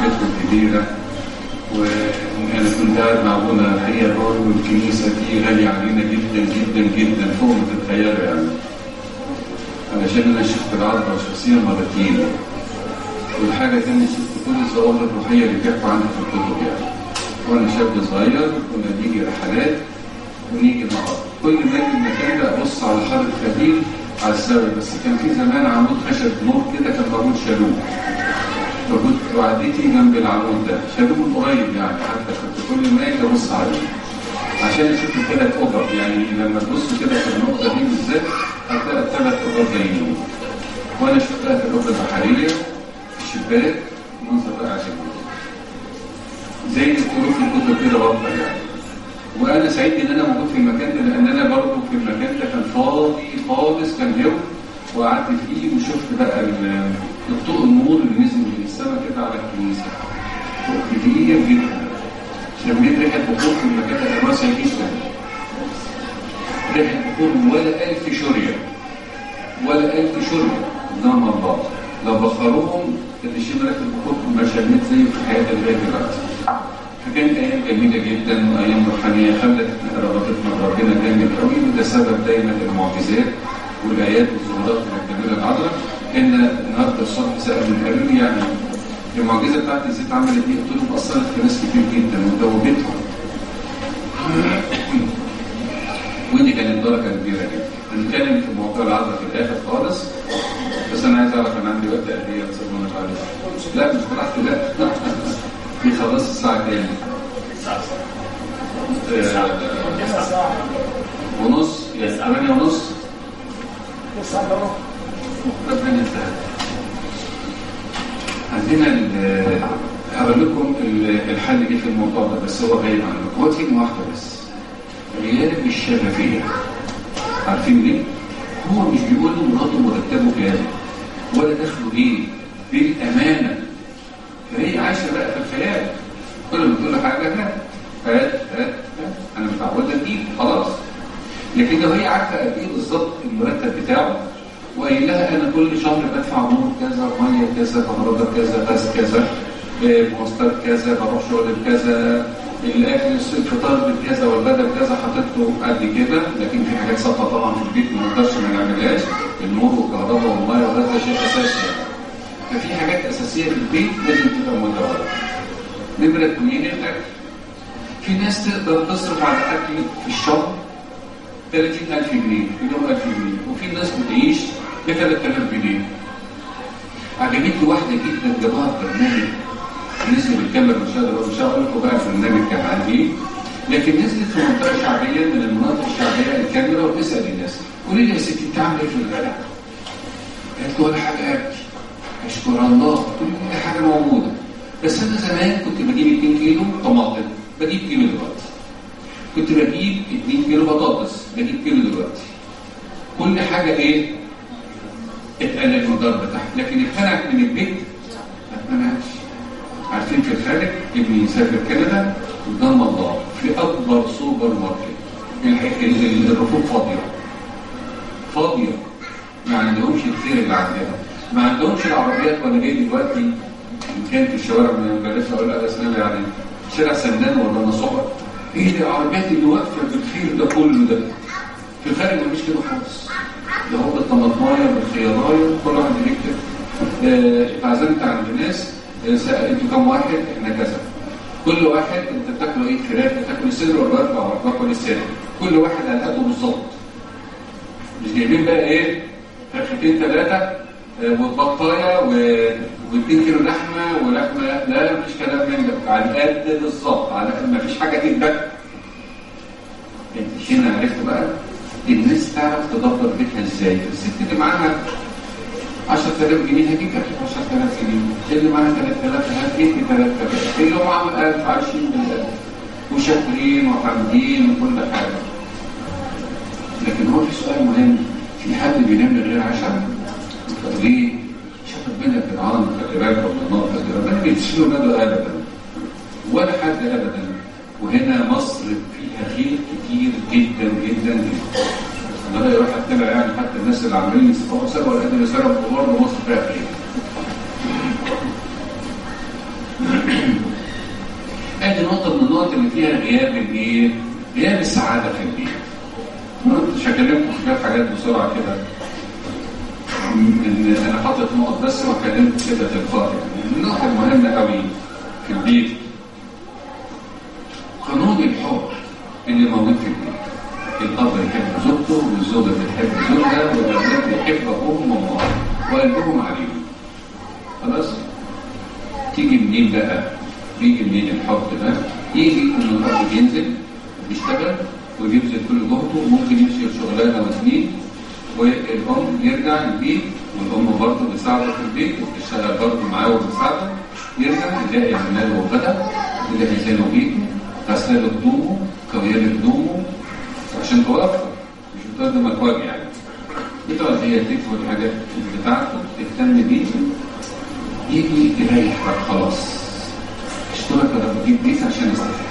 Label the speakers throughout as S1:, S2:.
S1: مساحتهم كبيرة وأنا كنت قاعد مع أبونا الحقيقة بقول له الكنيسة دي غالية علينا جدا جدا جدا فوق ما تتخيلوا يعني علشان أنا شفت العذراء شخصيا مرتين والحاجة تانية شفت كل الظواهر الروحية اللي بيحكوا عنها في الكتب يعني وأنا شاب صغير كنا بنيجي رحلات ونيجي مع بعض كل ما اجي المكان ده ابص على حاره خليل على الزاويه بس كان في زمان عمود خشب نور كده كان موجود شالوه فكنت قعدتي جنب العمود ده شالوه قريب يعني حتى كنت كل ما اجي ابص عليه عشان اشوف الثلاث اوضر يعني لما تبص كده في النقطه دي بالذات هتلاقي الثلاث اوضر باينين وانا شفتها في الاوضه البحريه في الشباك منظر بقى عجيب زي الكروت في الكتب كده واضحه يعني وانا سعيد ان انا موجود في المكان ده لان انا برضه في المكان ده كان فاضي خالص كان يوم وقعدت فيه وشفت بقى ال- الضوء النور اللي نزل من السماء كده على الكنيسه ضوء كبير جدا شميت ريحه بخور في المكان ده انا ما سعيدش ريحه بخور ولا الف شريه ولا الف شريه نعم الله لو بخروهم كان يشم ريحه البخور ما شميت زيه في حياتي لغايه دلوقتي فكانت ايام جميله جدا وايام روحانيه خلت رغبتنا بربنا جامد قوي وده سبب دايما المعجزات والايات والظهورات اللي بتعملها العذراء ان النهارده الصبح سالوا قالوا لي يعني المعجزه بتاعت الزيت عملت ايه؟ قلت لهم اثرت في ناس كتير جدا ودوبتهم ودي كانت بركه كبيره جدا هنتكلم في موضوع العذراء في الاخر خالص بس انا عايز اعرف انا عندي وقت قد ايه يا استاذ منى خالد؟ لا مش براحتي لا في خلاص الساعه كام؟ آه، ونص يعني 8 ونص ربنا يسهل عندنا ال- هقول لكم ال- الحل ايه في الموضوع ده بس هو غايب عنكم هو كلمه واحده بس غياب الشفافيه عارفين ليه؟ هو مش بيقول له مراته مرتبه كام ولا دخله ايه بالامانه فهي عايشه بقى في الخيال كل ما تقول له حاجه هات هات هات هات. انا متعوده دي خلاص لكن لو هي عارفه قد ايه بالظبط المرتب بتاعه وقايل لها انا كل شهر بدفع نور كذا ميه كذا كهرباء كذا غاز كذا آه، مواصلات كذا بروح شغل بكذا الاكل الفطار بكذا والغدا بكذا حاطط له قد كده لكن في حاجات ثابته طبعا في البيت ما نقدرش ما نعملهاش النور والكهرباء والميه والغاز ده شيء اساسي يعني. ففي حاجات اساسيه في البيت لازم تبقى متوفره نمره اثنين الاكل في ناس تقدر تصرف على الاكل في الشهر 30000 جنيه مليون 1000 جنيه وفي ناس بتعيش ب 3000 جنيه عجبتني واحده جدا جابوها في برنامج نزل بالكاميرا مش هقدر مش هقول لكم بقى البرنامج كان عن ايه لكن نزلت في منطقه شعبيه من المناطق الشعبيه الكاميرا وتسال الناس قولي لي يا ستي انت عامله ايه في الغداء؟ قالت له ولا حاجه اكل اشكر الله كل دي حاجه موجوده بس انا زمان كنت بجيب 2 كيلو طماطم بجيب كيلو دلوقتي كنت بجيب 2 كيلو بطاطس بجيب كيلو دلوقتي كل حاجه ايه اتقلل المقدار بتاعها لكن اتمنعت من البيت ما اتمنعتش عارفين في الخارج ابني يسافر كندا قدام الله في اكبر سوبر ماركت الح- ال- ال- الرفوف فاضيه فاضيه ما عندهمش الخير اللي عندنا ما عندهمش العربيات وانا جاي دلوقتي ان كان في الشوارع من بلاش اقول لك اسلام يعني شارع سندان ولا نصوحه ايه دي العربيات اللي واقفه بالخير ده كله ده في الخارج مفيش كده خالص ده هو بالطماطمايه بالخيارايه كل واحد يكتب آه، اتعزمت عند ناس آه، سأل انتوا كام واحد احنا كذا كل واحد انت بتاكلوا ايه فراخ بتاكلوا صدر ولا اربع ولا باكل الصدر كل واحد على قده بالظبط مش جايبين بقى ايه فرختين ثلاثه وبطايه و2 كيلو لحمه ولحمه لا مفيش كلام من ده على القد بالظبط على مفيش حاجه تتبقى انت هنا عرفت بقى الناس تعرف تدبر بيتها ازاي الست اللي معاها 10000 جنيه هجيب لك 10000 جنيه اللي معاها 3000 هجيب لي 3000 اللي معاهم 1000 عايشين بالألف وشاكرين وحامدين وكل حاجه لكن هو في سؤال مهم في حد بينام من غير عشاء؟ طب ليه؟ شوف ربنا يا جدعان خلي بالك من النقطه دي ربنا بيتشيل ولاده ابدا ولا حد ابدا وهنا مصر فيها خير كتير جدا جدا جدا انا لا يروح اتبع يعني حتى الناس اللي عاملين يصرفوا سنه ولا قادر يصرف برضه مصر فيها خير ادي نقطة من النقط اللي فيها غياب الايه؟ غياب السعادة في البيت. مش هكلمكم في شوية حاجات بسرعة كده. ان انا حاطط نقط بس وهكلمكم كده تلقائي يعني. النقطة المهمة قوي في البيت قانون الحب اللي موجود في البيت. الاب يحب زوجته والزوجة بتحب زوجها والأولاد بيحب أبوهم وأمهم وقلبهم عليهم. خلاص؟ تيجي منين بقى؟ بيجي منين الحب ده؟ يجي ان الاب ينزل ويشتغل ويبذل كل جهده ممكن يمشي شغلانه واثنين والام يرجع البيت والام برضه بتساعده في البيت وبتشتغل برضه معاه وبتساعده يرجع يلاقي عماله وغدا يجهز له بيته غسل له هدومه كويه له هدومه عشان توفر مش بتقدم مكواج يعني بتقعد هي تكتب الحاجات بتاعته تهتم بيه يجي يريح بقى خلاص اشترك انا بجيب بيت عشان استفيد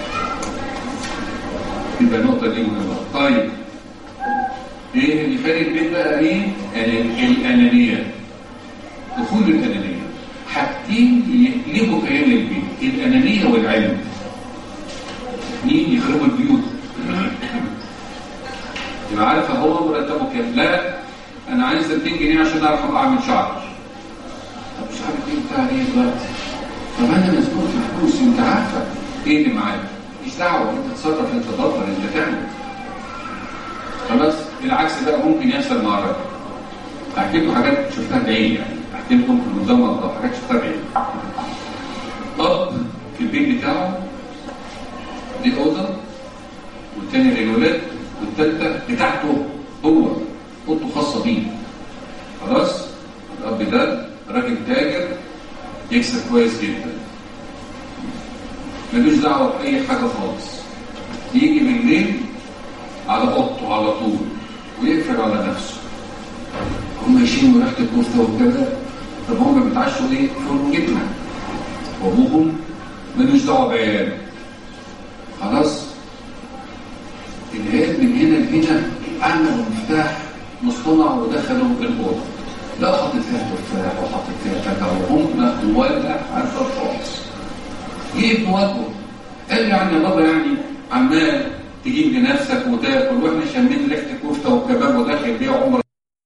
S1: يبقى النقطة دي مهمة طيب ايه اللي خارج البيت بقى ايه؟ الأنانية دخول الأنانية حاجتين يقلبوا كيان البيت الأنانية والعلم مين يخربوا البيوت يبقى عارفة هو مرتبه كام لا أنا عايز 200 جنيه عشان أعرف أعمل شعر طب مش عارف ايه بتاع ايه دلوقتي طب انا مسؤول في فلوسي انت عارفه ايه اللي معاك مش دعوه انت تتصرف انت تدبر انت تعمل خلاص العكس بقى ممكن يحصل مع الراجل احكي لكم حاجات شفتها بعيد يعني احكي لكم في النظام الله حاجات شفتها بعيد اب في البيت بتاعه دي اوضه والتاني للولاد والتالتة بتاعته هو اوضته خاصه بيه خلاص الاب ده راجل تاجر يكسب كويس جدا ملوش دعوه باي حاجه خالص يجي بالليل على اوضته على طول ويقفل على نفسه هم يشموا ريحه الكفته وكده طب هم بيتعشوا ايه؟ فول جبنه وابوهم ملوش دعوه بعياله خلاص العيال من هنا لهنا عملوا المفتاح مصطنع ودخلوا الاوضه لا حاطط فيها تفاح وحاطط فيها فاكهه وهم ولا عارفه خالص جيب وجهه قال يعني يا بابا يعني عمال تجيب لنفسك وتاكل واحنا شامين ريحه كفته وكباب وداخل بيها عمر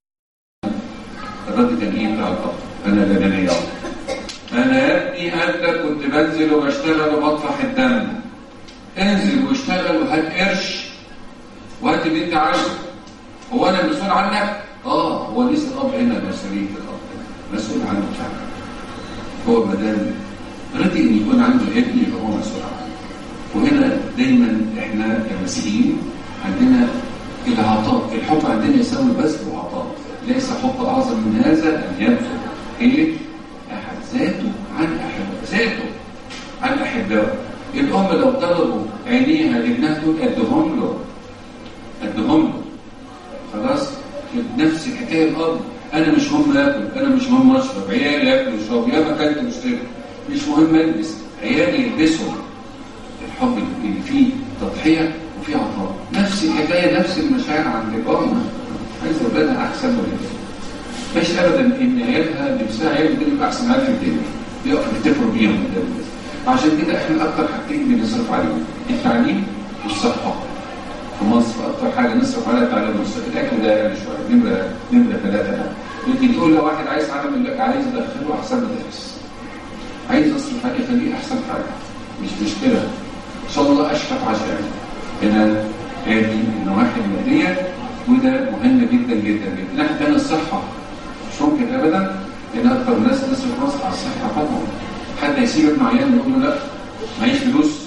S1: الرد كان ايه بتاع الاب انا لا انا يا انا يا ابني انت كنت بنزل وبشتغل وبطفح الدم انزل واشتغل وهات قرش وهات اللي انت عايزه هو انا مسؤول عنك اه هو ليس الاب هنا مسؤوليه الاب مسؤول عنه فعلا هو ما دام رضي ان يكون عنده ابن يبقى هو مسؤول عنه وهنا دايما احنا كمسيحيين عندنا العطاء الحب عندنا يساوي بذل وعطاء ليس حب اعظم من هذا ان يبذل ايه احد ذاته عن احبه ذاته عن احبائه الام لو طلبوا عينيها لابنها تقول ادهم له ادهم له خلاص نفس الحكايه الاب انا مش مهم اكل انا مش مهم اشرب عيالي ياكلوا ويشربوا يا ما اكلت واشتري مش مهم البس عيالي يلبسوا الحب اللي فيه تضحيه وفيه عطاء نفس الحكايه نفس المشاعر عند الام عايز اولادها احسن ولادها مش ابدا ان عيالها لبسها عيال دول احسن عيال في الدنيا بيقفوا يفتخروا بيهم قدام الناس عشان كده احنا اكتر حاجتين بنصرف عليهم التعليم والصحه في مصر اكتر حاجه نصرف عليها التعليم والصحه الاكل ده يعني شويه نمره نمره ثلاثه ده يمكن تقول لو واحد عايز عالم لك عايز ادخله احسن مدارس عايز اصرف عليه خليه احسن حاجه مش مشكله ان شاء الله اشفق عشان هنا هذه النواحي الماديه وده مهم جدا جدا جدا ناحيه ثانيه الصحه مش ممكن ابدا ان اكثر الناس تصرف مصر على الصحه طبعا حد هيسيب ابن عيان يقول له لا معيش فلوس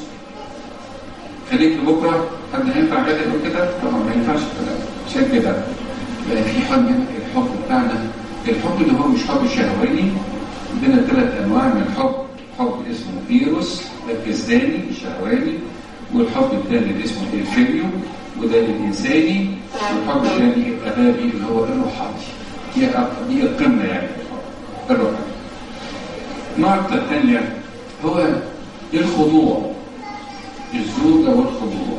S1: خليك لبكره حد هينفع كده يقول كده طبعا ما ينفعش كده عشان كده بقى في حب الحب بتاعنا الحب اللي هو مش حب شهواني عندنا ثلاث انواع من الحب حب اسمه فيروس ده الجسداني الشهواني والحب الثاني اللي اسمه الفيليو وده الانساني والحب الثاني الابابي اللي هو الروحاني هي دي القمه يعني الروحاني النقطه الثانيه هو الخضوع الزوجه والخضوع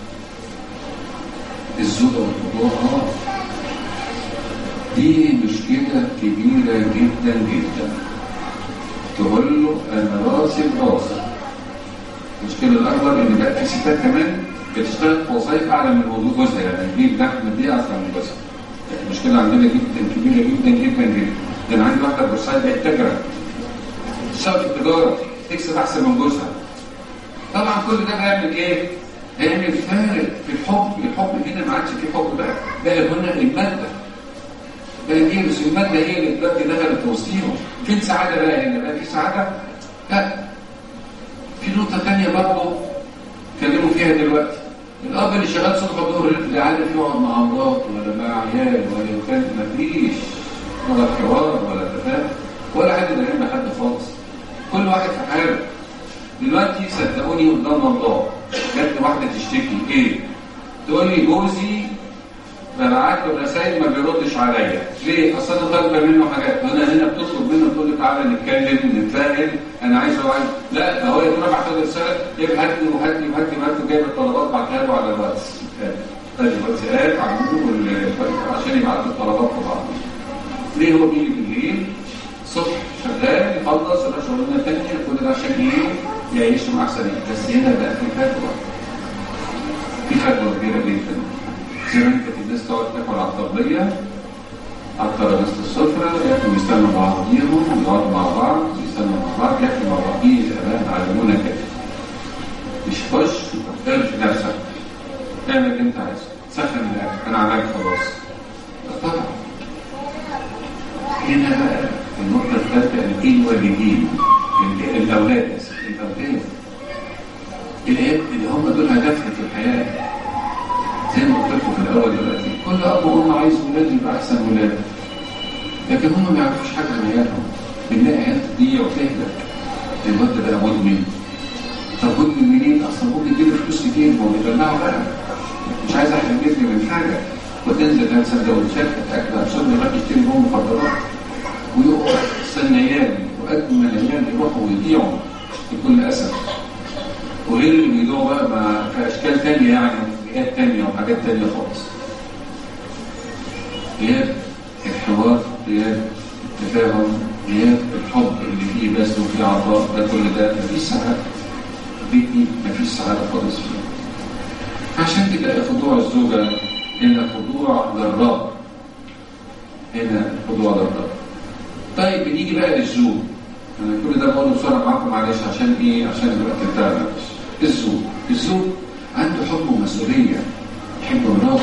S1: الزوجه والخضوع اه دي مشكله كبيره جدا جدا تقول له انا راسي براسك المشكله الاكبر ان بقى في ستات كمان بتشتغل في وظائف اعلى من وجود جوزها يعني تجيب دخل دي اصلا من جوزها المشكله عندنا جدا كبيره جدا جدا جدا ده انا عندي واحده بورسعيد بقت تاجره تشتغل في التجاره تكسب احسن من جوزها طبعا كل ده هيعمل ايه؟ هيعمل فارق في الحب الحب هنا ما عادش في حب بقى بقى هنا الماده بقى ايه بس الماده هي اللي دلوقتي دخلت وسطيهم فين سعاده بقى هنا بقى في سعاده؟ لا في نقطه ثانيه برضه اتكلموا فيها دلوقتي الاب اللي شغال صبح ظهر لا عارف يقعد مع مراته ولا مع عيال ولا كان مفيش ولا حوار ولا تفاهم ولا حد بيعمل حد خالص كل واحد في حاله دلوقتي صدقوني قدام الله جت واحده تشتكي ايه تقول لي جوزي ببعت له رسائل ما بيردش عليا ليه اصل انا طالبه منه حاجات وانا هنا بتطلب منه تقول لي تعالى نتكلم نتفاهم انا عايز وعايز لا ده هو تروح بعت له رساله يبقى هات لي وهات لي وهات لي وهات لي جايب الطلبات بعتها له على الواتس ادي الواتساب عملوه عشان يبعت له الطلبات طبعا ليه هو بيجي بالليل الصبح شغال يخلص يروح شغلانه ثانيه كل ده عشان ايه يعيشوا احسن بس هنا بقى في فجوه في فجوه كبيره جدا زمان كانت الناس تقعد تاكل على الطبليه على ترابيزه السفره ياكلوا يستنوا بعضيهم يقعدوا مع بعض يستنوا مع بعض ياكلوا مع بعض دي الاباء علمونا كده مش خش ارمي نفسك اعمل اللي انت عايزه سخن الاكل انا عملت خلاص طبعا هنا بقى النقطة الثالثة الوالدين الأولاد الأولاد الآب اللي هم دول هدفنا في الحياة زي ما قلت لكم في الأول دلوقتي كل أب وأم عايز ولاده يبقى أحسن ولاده لكن هم ما يعرفوش حاجة عن عيالهم بنلاقي عيال تضيع وتهلك الواد ده بقى مدمن طب مدمن منين؟ أصلا ممكن يجيب فلوس كتير ما هو بيدلعه بقى مش عايز أحرم جسمي من حاجة وتنزل هات سندوتشات أكل عشان يروح يشتري لهم مخدرات ويقعد سنيان وأجمل أيام يروحوا ويضيعوا بكل أسف وغير اللي بيضيعوا بقى مع في أشكال تانية يعني فئات تانية وحاجات تانية خالص غياب الحوار غياب التفاهم غياب الحب اللي فيه بس وفيه عطاء ده كل ده مفيش سعادة بيتي مفيش سعادة خالص فيه عشان كده خضوع الزوجة هنا خضوع للرب هنا خضوع للرب طيب بنيجي بقى للزوج انا كل ده بقوله بسرعه معاكم معلش عشان ايه عشان الوقت بتاعنا معلش الزوج الزوج عنده حب ومسؤوليه يحب مراته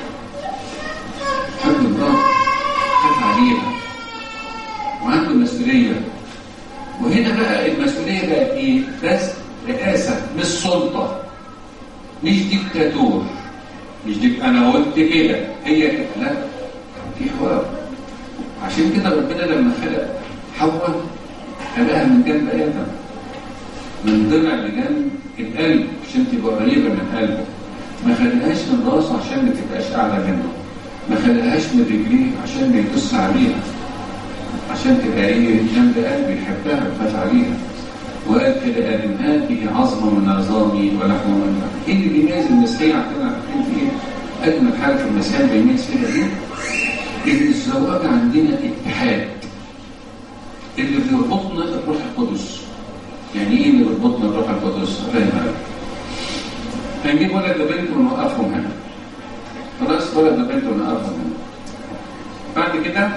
S1: يحب مراته يخاف عليها وعنده مسؤوليه وهنا بقى المسؤوليه بقت ايه بس رئاسه مش سلطه مش ديكتاتور مش ديك انا قلت كده هي كده لا في حوار عشان كده ربنا لما خلق حواء خلقها من جنب ادم من ضلع لجنب القلب عشان تبقى قريبه من قلبه ما خلقهاش من راسه عشان ما تبقاش اعلى منه ما خلقهاش من رجليه عشان ما يدوس عليها عشان تبقى ايه جنب قلبي يحبها ويخاف عليها وقال كده ادم هذه عظمه من عظامي ولحم من لحم ايه اللي بيميز المسيحيه عندنا عارفين في ايه؟ اجمل حاجه في المسيحيه بيميز فيها ايه؟ ان الزواج عندنا اتحاد اللي بيربطنا الروح القدس يعني ايه اللي بيربطنا الروح القدس؟ فاهم هنجيب ولد وبنت ونوقفهم هنا خلاص ولد وبنت ونوقفهم هنا بعد كده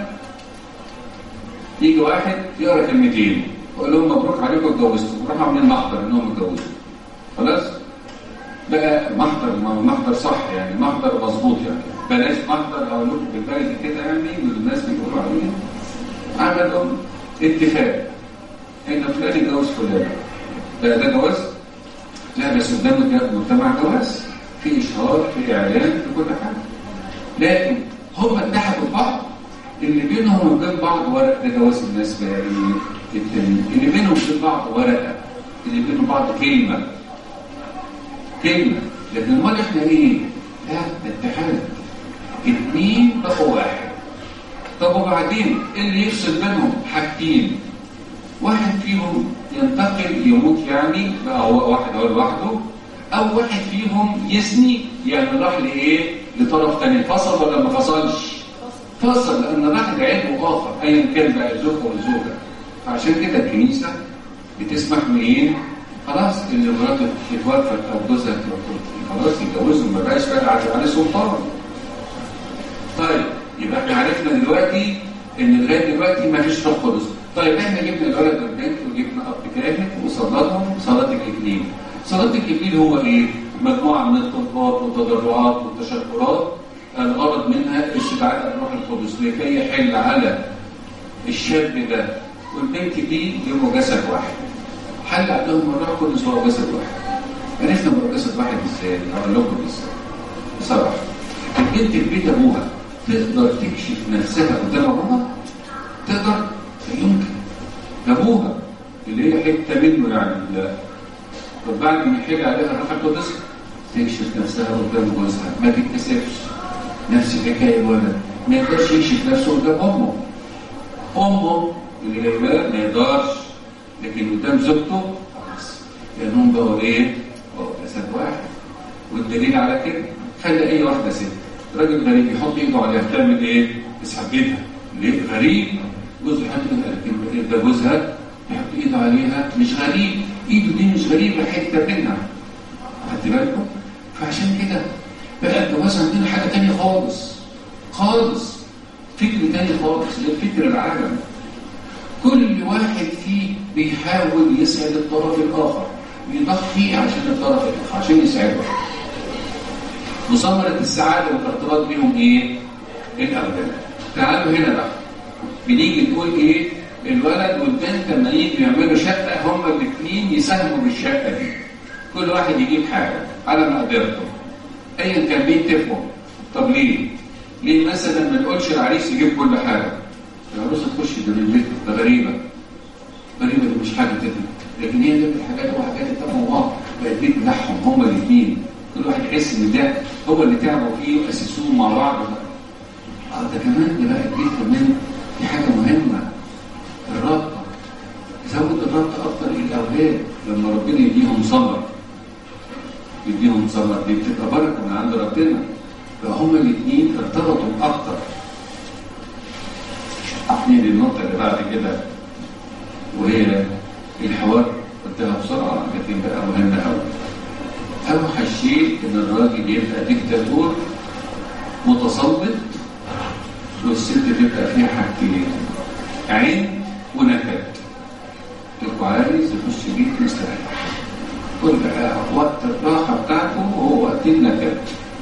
S1: يجي واحد يقرا كلمتين ويقول لهم مبروك عليكم اتجوزتوا راحوا عاملين محضر انهم اتجوزوا خلاص بقى محضر محضر صح يعني محضر مظبوط يعني بلاش محضر اقول لكم بالبلدي كده يعني والناس بيقولوا عليه عملوا اتفاق ان فلان يتجوز فلان بقى ده جواز؟ لا بس قدام المجتمع جواز في اشهار في اعلان في كل حاجه لكن هم اتحدوا ببعض اللي بينهم وبين بعض ورق ده جواز الناس بقى التانيين اللي بينهم وبين بعض ورقه اللي بينهم بعض كلمه كلمه لكن امال احنا ايه؟ لا ده اتحاد اتنين بقوا واحد طب وبعدين اللي يفصل بينهم حاجتين واحد فيهم ينتقل يموت يعني بقى هو واحد هو لوحده او واحد فيهم يسني يعني راح لايه؟ لطرف تاني فصل ولا ما فصلش؟ فصل لان راح لعلم اخر ايا كان بقى الزوج والزوجه فعشان كده الكنيسة بتسمح منين خلاص اللي مراته تتوفى او جوزها توفى خلاص يتجوزوا ما بقاش بقى عليه سلطان طيب يبقى احنا عرفنا دلوقتي ان لغايه دلوقتي ما فيش روح قدس طيب احنا جبنا الولد والبنت وجبنا اب كاهن وصلاتهم صلاه الاكليل صلاه الاكليل هو ايه مجموعه من الطلبات والتضرعات والتشكرات الغرض منها استدعاء الروح القدس لكي يحل على الشاب ده والبنت دي يبقوا جسد واحد حل عندهم الروح القدس هو جسد واحد عرفنا هو جسد واحد ازاي هقول لكم ازاي بصراحه البنت في بيت ابوها تقدر تكشف نفسها قدام ابوها تقدر لا يمكن ده ابوها اللي هي حته منه يعني لا طب بعد ما يحل عليها الروح القدس تكشف نفسها قدام جوزها ما تتكسفش نفس الحكايه الولد ما يقدرش يكشف نفسه قدام امه امه اللي جايباه ما يقدرش لكن قدام زوجته خلاص لانهم بقوا ايه؟ بقوا جسد واحد والدليل على كده خلي اي واحده ست راجل غريب يحط ايده عليها تعمل ايه؟ تسحب ايدها ليه؟ غريب جوزها يحط ايده لكن ده جوزها يحط ايده عليها مش غريب ايده دي مش غريبه حته منها خدت بالكم؟ فعشان كده بقى الجواز عندنا حاجه تانية خالص خالص فكر تاني خالص غير فكر العالم كل واحد فيه بيحاول يسعد الطرف الاخر بيضحي عشان الطرف الاخر عشان يسعده مثمرة السعادة والارتباط بيهم ايه؟ الاولاد تعالوا هنا بقى بنيجي نقول ايه؟ الولد والبنت لما يجوا يعملوا شقة هما الاثنين يساهموا بالشقة دي كل واحد يجيب حاجة على مقدرته ايا كان بيتفقوا طب ليه؟ ليه مثلا ما نقولش العريس يجيب كل حاجة العروسة تخش ده من البيت ده غريبة غريبة دي مش حاجة كده لكن هي جابت الحاجات وحاجات اتفقوا بعض بقى البيت بتاعهم هما الاثنين كل واحد يحس ان ده هو اللي تعبوا فيه واسسوه مع بعض اه ده كمان ده بقى البيت كمان دي حاجة مهمة الرابطة زود الرابطة أكتر للأولاد لما ربنا يديهم صبر يديهم صبر دي بتبقى بركة من عند ربنا فهما الاثنين ارتبطوا أكتر احنا للنقطة اللي بعد كده وهي الحوار قلتها بسرعة لكن بقى مهمة أوي أوحش شيء إن الراجل يبقى ديكتاتور متسلط والست تبقى فيها حاجتين عين ونكد تبقى عايز يخش بيت مستريح كل وقت الراحة بتاعته هو وقت النكد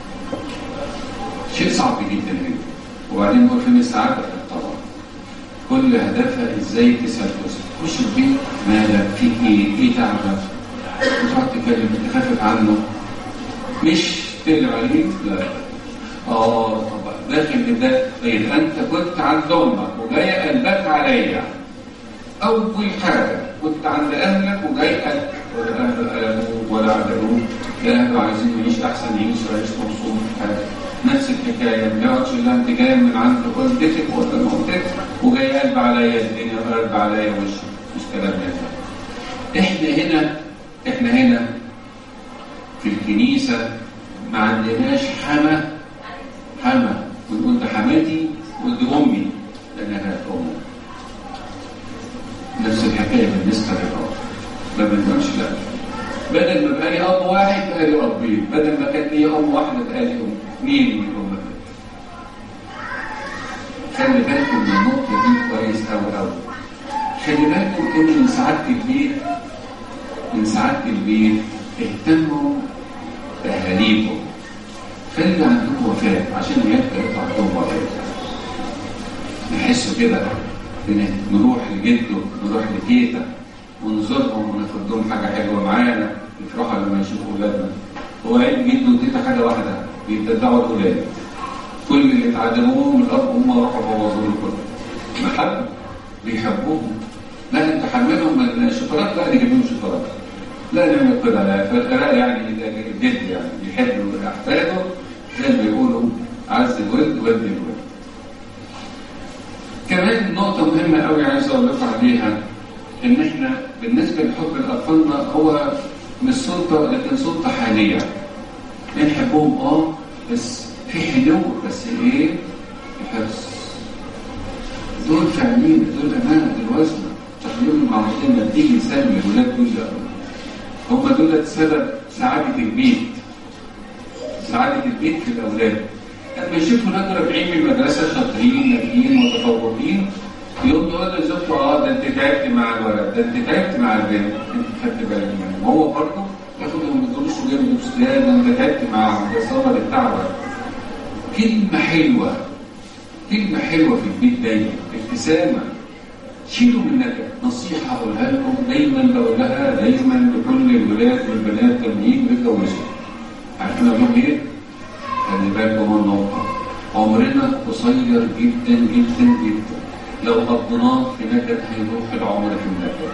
S1: شيء صعب جدا جدا وبعدين هو فين السعادة في الطبع كل هدفها ازاي تسعد جوزها تخش البيت مالك فيك ايه ايه تعبك وتقعد تتكلم تخفف عنه مش تقلب عليه لا اه طب داخل ده طيب انت كنت عند امك وجاي قلبك عليا اول حاجه كنت عند اهلك وجاي قلبك ولا اهل قلبوك ولا عدلوك لا اهله عايزين يعيش احسن يعيش ويعيش مبسوط حاجه نفس الحكايه ما يقعدش الا انت جاي من عند والدتك ولا مامتك وجاي قلب عليا الدنيا وقلب عليا وشك مش كلام ده احنا هنا احنا هنا في الكنيسه ما عندناش حما حما ونقول ده حماتي ودي امي لانها كانت امي نفس الحكايه بالنسبه للاب ما بنقولش لا بدل ما بقى لي اب واحد بقى لي ابين بدل ما كانت لي ام واحده بقى لي ام اثنين من الامهات خلي بالكم من النقطه دي كويس قوي قوي خلي بالكم ان من سعاده البيت من سعاده البيت اهتموا باهاليكم خلي عندكم وفاء عشان يبقى يطلع عندهم وفاء نحسوا كده نروح لجده نروح لتيتا ونزورهم وناخد لهم حاجه حلوه معانا يفرحوا لما يشوفوا اولادنا هو عيد جده وتيتا حاجه واحده بيتدلعوا الاولاد كل اللي اتعلموه من الاب والام راحوا بوظوا له كله محبه بيحبوهم لا انت حملهم الشوكولاته لا نجيب لهم شوكولاته لا نعمل كده لا فالقراء يعني الجد يعني بيحب احفاده زي ما بيقولوا عز الولد ولد الولد كمان نقطة مهمة قوي عايز أقول لكم عليها إن إحنا بالنسبة لحب الأطفال هو مش سلطة لكن سلطة حالية بنحبهم أه بس في حلو بس إيه؟ حرص دول فاهمين دول أمانة دول وزنة تخليهم معروضين لما تيجي نسمي الولاد دول هم دول سبب سعادة البيت سعادة البيت في الأولاد لما يشوفوا ولاد راجعين من المدرسة شاطرين ناجحين متفوقين يقوم يقول لزوجته اه ده انت تعبت مع الولد ده انت تعبت مع البنت انت خدت بالك منه هو برضه ياخدهم من الدروس وجايب لبس لا ده انت تعبت معاهم ده صبر التعب كلمة حلوة كلمة حلوة في البيت دايما ابتسامة شيلوا من نكد نصيحة أقولها لكم دايما بقولها دايما لكل الولاد والبنات لما يجوا يتجوزوا عارفين أقول لهم إيه؟ خلي بالكم من نقطة عمرنا قصير جدا جدا جدا لو قضيناه في نكد هيروح العمر في النكد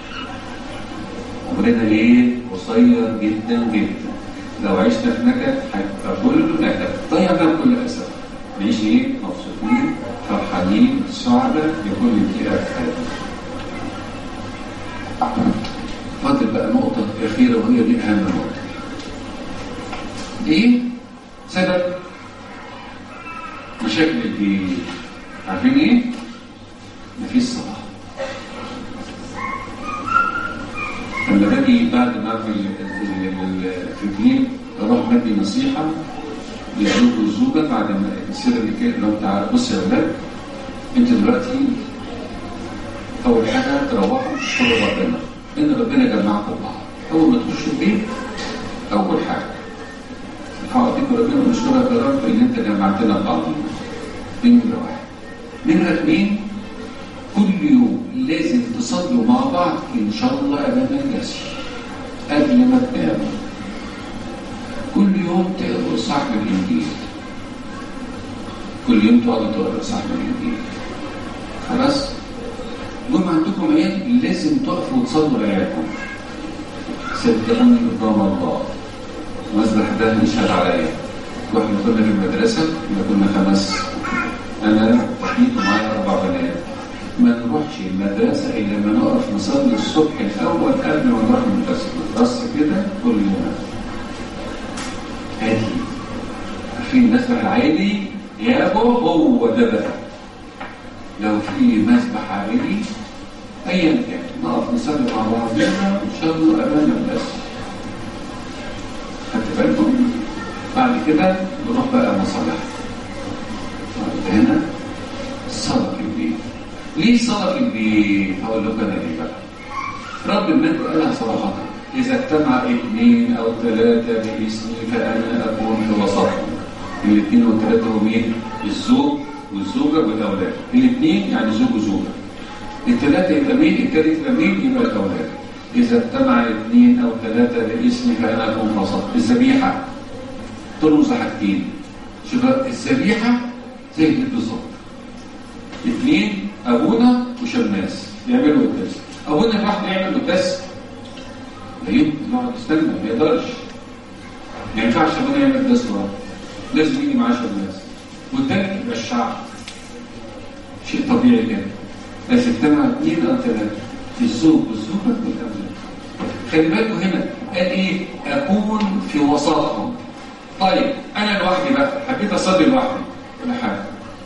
S1: عمرنا ايه؟ قصير جدا جدا لو عشنا في نكد هيبقى كله نكد ضيعنا بكل اسف نعيش ايه؟ مبسوطين فرحانين سعداء بكل امتلاك حياتنا فاضل بقى نقطة أخيرة وهي دي أهم نقطة ايه؟ سبب مشاكل البيت عارفين ايه؟ مفيش صلاة لما باجي بعد ما اعمل في الدين اروح بدي نصيحة لزوج والزوجة بعد ما السر اللي كده لو تعالى بص يا ولاد انت دلوقتي اول حاجة تروحوا تشكروا ربنا ان ربنا جمعكم بعض اول ما تخشوا البيت اول حاجة هقعدك ربنا ونشكرك يا رب ان انت جمعتنا بعض دي نمرة واحد نمرة اثنين كل يوم لازم تصلوا مع بعض ان شاء الله امام الناس قبل ما تناموا كل يوم تقروا صاحب الانجيل كل يوم تقعدوا تقروا صاحب الانجيل خلاص يوم عندكم عيال لازم تقفوا وتصلوا لعيالكم صدقوني قدام الله المسبح ده يشهد عليا واحنا كنا في المدرسه احنا كنا خمس انا وحيد ومعايا اربع بنات ما نروحش المدرسه الا لما نقف نصلي الصبح الاول قبل ما نروح المدرسه بس كده كل يوم هادي عارفين المسبح العائلي يابا هو ده بقى لو في مسبح عائلي ايا كان نقف نصلي مع بعضنا ان شاء الله امام الناس خدت بالكم بعد كده نروح بقى مصالح هنا الصلاة في البيت ليه صلاة في البيت؟ هقول لكم انا ليه بقى رب الملك قالها صراحة إذا اجتمع اثنين أو ثلاثة باسمي فأنا أكون في وسطهم الاثنين والثلاثة هم مين؟ الزوج والزوجة والأولاد الاثنين يعني زوج وزوجة الثلاثة يبقى مين؟ الثالث يبقى مين؟ يبقى الأولاد إذا اجتمع اثنين أو ثلاثة باسمي فأنا أكون في وسطهم الذبيحة ترمز حاجتين شوف الذبيحة زي دي بالظبط اثنين أبونا وشماس يعملوا القداس أبونا لوحده يعمل القداس لا يمكن يقعد يستنى ما يقدرش ما ينفعش ابونا يعمل قداس لوحده لازم يجي معاه شماس والتاني يبقى الشعب شيء طبيعي كده بس اجتمع اثنين او ثلاثه الزوج والزوجه والاولاد خلي بالكم هنا قال ايه اكون في وسطهم طيب انا لوحدي بقى حبيت اصلي لوحدي ولا حاجه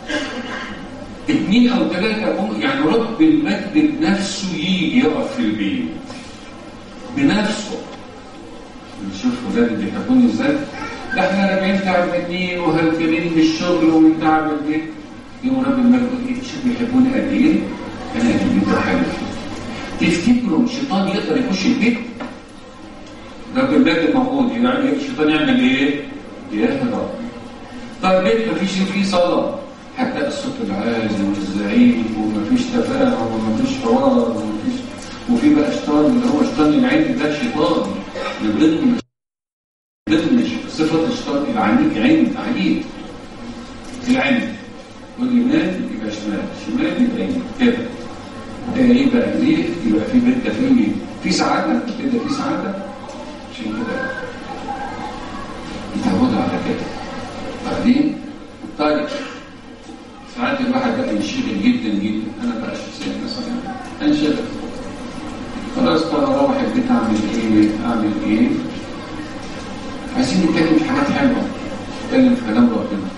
S1: اثنين او ثلاثه يعني رب المجد بنفسه يجي يقف في البيت بنفسه نشوف ولاد بيحبوني ازاي ده احنا راجعين تعبانين وهلكانين من الشغل ومن تعب البيت يوم رب المجد يقول ايه شوف بيحبوني قد ايه انا قد ايه حاجه تفتكروا الشيطان يقدر يخش البيت رب المجد موجود يعني الشيطان يعمل ايه؟ يهرب طيب بيت مفيش فيه صلاه هتلاقي الصوت العالي والزعيق ومفيش تفاهم ومفيش حوار ومفيش وفي بقى شيطان اللي هو شيطان العين ده شيطان من ضمن ضمن صفة الشيطان العنيد عين عنيد العين واليمين يبقى شمال شمال يبقى يمين كده يبقى ليه يبقى في بيت فيه في سعادة كده في سعادة عشان كده يتعودوا على كده بعدين طيب ساعات الواحد بقى ينشغل جدا جدا انا بقى شخصيا مثلا انشغل خلاص طب اروح البيت اعمل ايه اعمل ايه عايزين نتكلم في حاجات حلوه نتكلم في كلام ربنا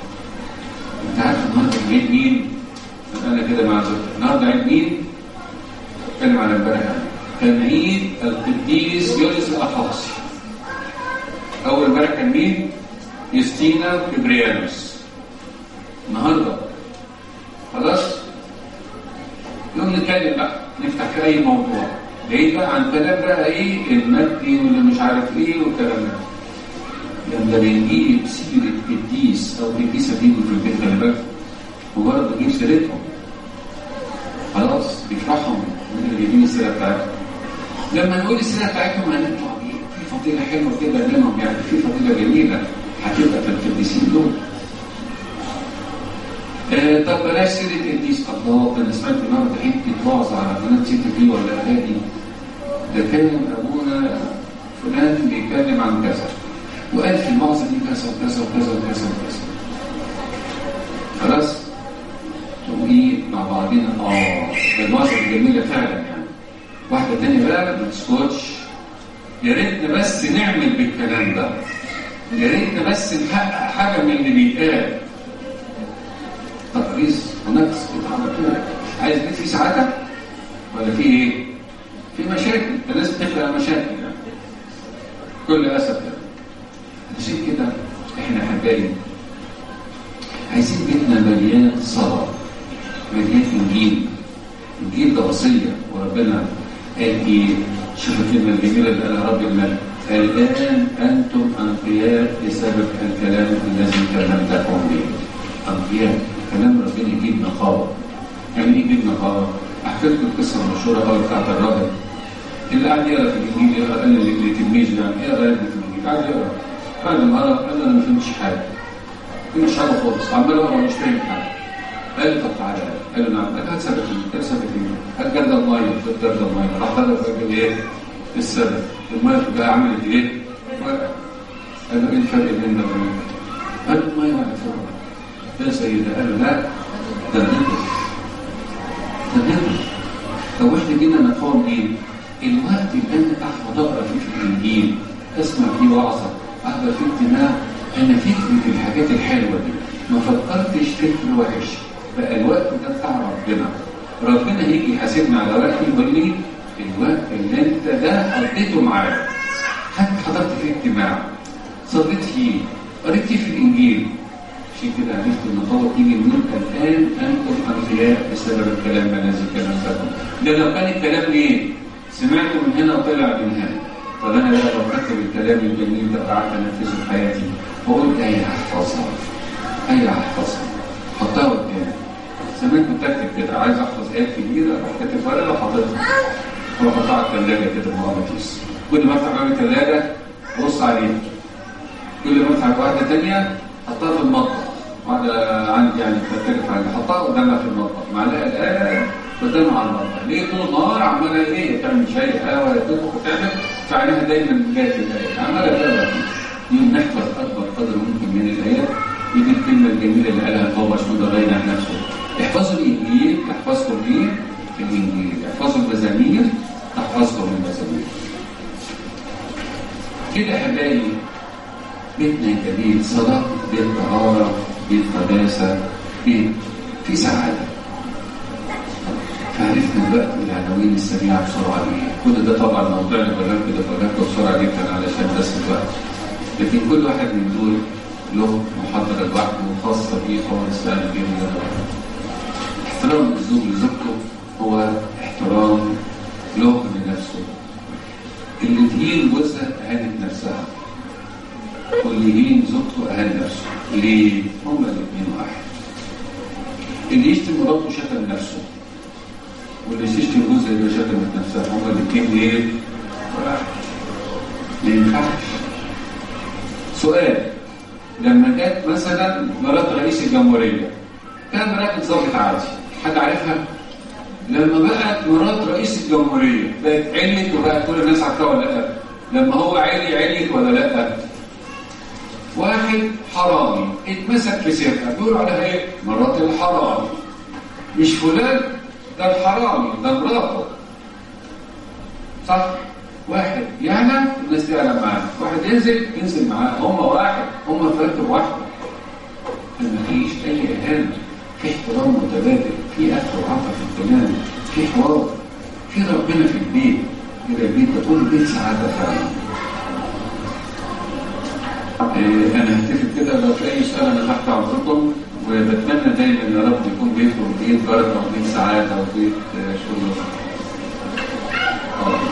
S1: انت عارف النهارده عيد مين انا كده مع زوجتي النهارده عيد مين اتكلم على امبارح يعني. كان عيد القديس يونس الأخاصي أول امبارح كان مين؟ يستينا كبريانوس النهارده خلاص يوم نتكلم بقى نفتح في اي موضوع بعيد بقى عن كلام بقى ايه المادي واللي مش عارف ايه والكلام ده لما بنجيب سيره قديس او قديسه فيهم في البيت خلي بالك مجرد بنجيب سيرتهم خلاص بيفرحهم من اللي جايبين السيره بتاعتهم لما نقول السيره بتاعتهم هنطلع بيه في فضيله حلوه كده منهم يعني في فضيله جميله هتبقى في القديسين دول آه طب بلاش سيرة قديس الله ده انا سمعت النهارده حته وعظ على قناه سي تي في ولا اهالي ده كان ابونا فلان بيتكلم عن كذا وقال في الوعظه دي كذا وكذا وكذا وكذا وكذا خلاص تقوم ايه مع بعضنا اه ده الوعظه جميله فعلا يعني واحده تانية بقى ما تسكتش يا ريتنا بس نعمل بالكلام ده يا ريتنا بس نحقق حاجه من اللي بيتقال تقريص ونقص على طول عايز بيت فيه سعاده ولا في ايه؟ في مشاكل الناس بتخلق مشاكل يعني كل اسف يعني عشان كده احنا حبايب عايزين بيتنا مليان صلاه مليان انجيل انجيل ده وصيه وربنا قال ايه؟ شوف الكلمه الجميله اللي قالها رب الملك الان انتم انقياء بسبب الكلام الذي كلمتكم به انقياء كلام ربنا يجيب نقاوه يعني ايه يجيب نقاوه؟ احكي لكم القصه المشهوره قوي بتاعت الراهب اللي قاعد يقرا في الانجيل يقرا قال لتلميذه يعني اقرا يا ابني في الانجيل قاعد يقرا بعد ما قرا قال له انا ما فهمتش حاجه ما فهمتش حاجه خالص عمال اقرا مش فاهم حاجه قال له طب تعالى قال له نعم قال هات سبت هات سبت هات جرد الميه خد جرد الميه راح خد الراجل ايه؟ السبت الميه بقى عملت ايه؟ قال له ايه الفرق بين ده وبين قال له الميه واحد فرق يا سيدي قال له لا ده النقص ده النقص لو احنا جينا نقاوم ايه؟ الوقت اللي انا احفظ اقرا فيه في الانجيل اسمع فيه وعظه احضر فيه اجتماع انا فكره الحاجات الحلوه دي ما فكرتش فكر وحش بقى الوقت ده بتاع ربنا ربنا هيجي يحاسبنا على وقتي يقول لي الوقت اللي انت ده قضيته معايا حتى حضرت فيه اجتماع صليت فيه قريت فيه في الانجيل عشان كده عرفت ان النقاوه تيجي من الان انتم انقياء بسبب الكلام الذي كلمتكم ده لو كان الكلام ايه؟ سمعته من هنا وطلع من هنا طب انا بقى لو كتب الكلام الجميل ده وقعدت انفذه في حياتي وقلت ايه هحفظها ايه هحفظها حطها قدامي زمان كنت اكتب كده عايز احفظ ايات كبيره اروح كاتب ورقه وحاططها اروح احطها على الثلاجه كده بمغناطيس كل ما افتح باب الثلاجه ابص عليها كل ما افتح واحده ثانيه احطها في المطبخ واحده عندي يعني بتختلف عني احطها قدامها في المطبخ معلقه الان قدامها على المطبخ ليه طول النهار عماله ايه تعمل شاي قهوه تطبخ وتعمل فعينها دايما جايه في الايه عماله تقرا يوم نحفظ اكبر قدر ممكن من الايات ودي الكلمه الجميله اللي قالها بابا شنودة غير عن نفسه احفظوا الانجيل تحفظكم ايه؟ الانجيل احفظوا المزامير تحفظكم المزامير كده يا حبايبي بيتنا جميل صلاة بيت طهارة بيت قداسة بيت في سعادة فعرفنا دلوقتي العناوين السريعة بسرعة دي كل ده طبعا موضوع اللي بقولها كده بقولها بسرعة جدا علشان بس الوقت لكن كل واحد من دول له محاضرة لوحده خاصة بيه خالص لا غير احترام الزوج لزوجته هو احترام له لنفسه اللي تهين جوزها أهانت نفسها واللي يهين زوجته أهان نفسه ليه؟ هما الاثنين واحد اللي يشتم مراته شتم نفسه واللي يشتم جوزها يبقى شتمت نفسها هما الاثنين ايه؟ واحد ما ينفعش سؤال لما جت مثلا مرات رئيس الجمهوريه كان مرات ظابط عادي حد عارفها؟ لما بقت مرات رئيس الجمهوريه بقت علت وبقت كل الناس عارفاها ولا لا؟ لما هو علي علت ولا لا؟ واحد حرامي اتمسك في سرقه بيقولوا عليها ايه؟ مرات الحرامي مش فلان ده الحرامي ده مراته صح؟ واحد يعلم الناس تعلم معاه واحد ينزل ينزل معاه هم واحد هم في مركب واحده ما فيش اي اهانه في احترام متبادل في اخذ وعطاء في الكلام في حوار في في ربنا في البيت كده البيت ده طول البيت سعاده فعلا إيه انا هتفق كده لو في اي سؤال انا تحت عرضكم وبتمنى دايما يا رب يكون بيتكم بيت بركه وبيت سعاده وبيت آه، شغل آه.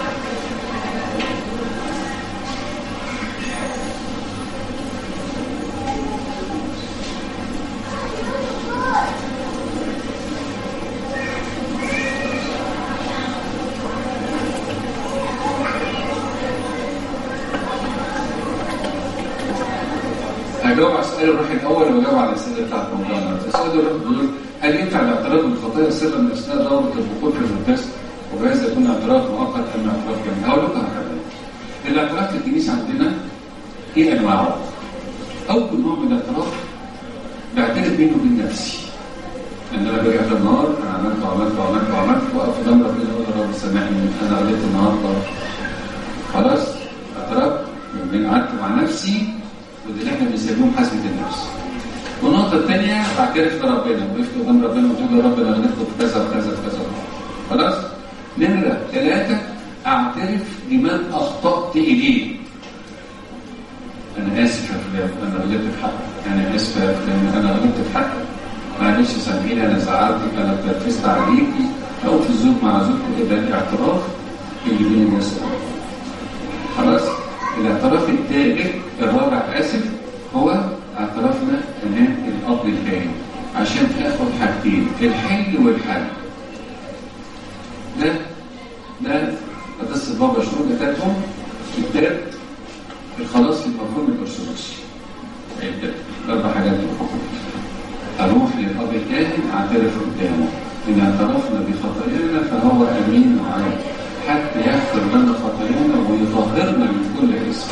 S1: هجاوب على السؤال الروحي الاول وأجاوب على الاسئله بتاعت موضوعنا. السؤال الروحي بيقول هل ينفع الاعتراف بالخطايا سرا من اثناء دوره الدخول في القداس وبهذا يكون اعتراف مؤقت ام اعتراف كامل؟ هقول لكم حاجه. الاعتراف في الكنيسه عندنا ايه انواعه؟ اول نوع من الاعتراف بعترف بينه وبين نفسي. ان انا باجي قبل النهار انا عملت وعملت وعملت وعملت واقف قدام ربنا اقول يا رب سامحني انا غلطت النهارده خلاص اعتراف من قعدت مع نفسي وده اللي احنا بنسميه محاسبه النفس. والنقطة الثانية بعترف لربنا وقفت قدام ربنا وقلت له يا رب انا غلطت في كذا وكذا وكذا خلاص؟ نمرة ثلاثة اعترف بمن اخطأت اليه. انا اسف يا فلان انا غلطت في حقك، انا اسف يا فلان انا غلطت في حقك. معلش سامحيني انا زعلتك انا اتنرفزت عليكي او في الزوج مع زوجته ده الاعتراف اللي بين الناس والله. خلاص الاعتراف الثالث الرابع اسف هو اعترافنا امام الاب الكاهن عشان اخد حاجتين الحل والحل ده ده قصه بابا شنو كتبهم كتاب الخلاص في المفهوم الارثوذكسي الكتاب اربع حاجات دول. اروح للاب الكاهن اعترف قدامه ان اعترفنا بخطايانا فهو امين وعادل حتى يغفر لنا خطايانا ويطهرنا من كل اسم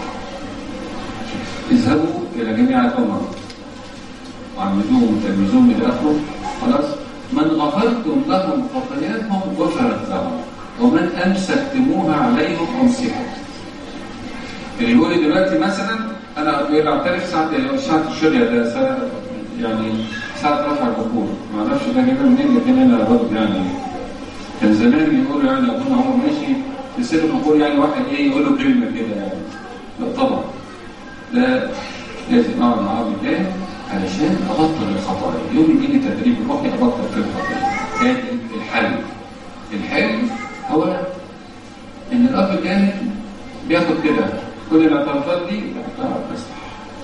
S1: اذهبوا الى جميع الامم وعمدوهم وتلمذوهم الى اخره خلاص من غفرتم لهم خطاياهم غفرت لهم ومن امسكتموها عليهم امسكت اللي يقول لي دلوقتي مثلا انا بعترف ساعه ساعه الشريه ده ساعة يعني ساعه رفع البخور ما اعرفش ده جايبها منين لكن انا برضه يعني كان زمان يقولوا يعني ابونا هو ماشي في سر البخور يعني واحد ايه يقول له كلمه كده يعني لا طبعا لا لازم اقعد مع ابي تاني علشان ابطل الخطايا يوم يجيني تدريب روحي ابطل في الخطايا ده الحل الحل هو ان الاب الكاهن بياخد كده كل الاعترافات دي يحطها على المسرح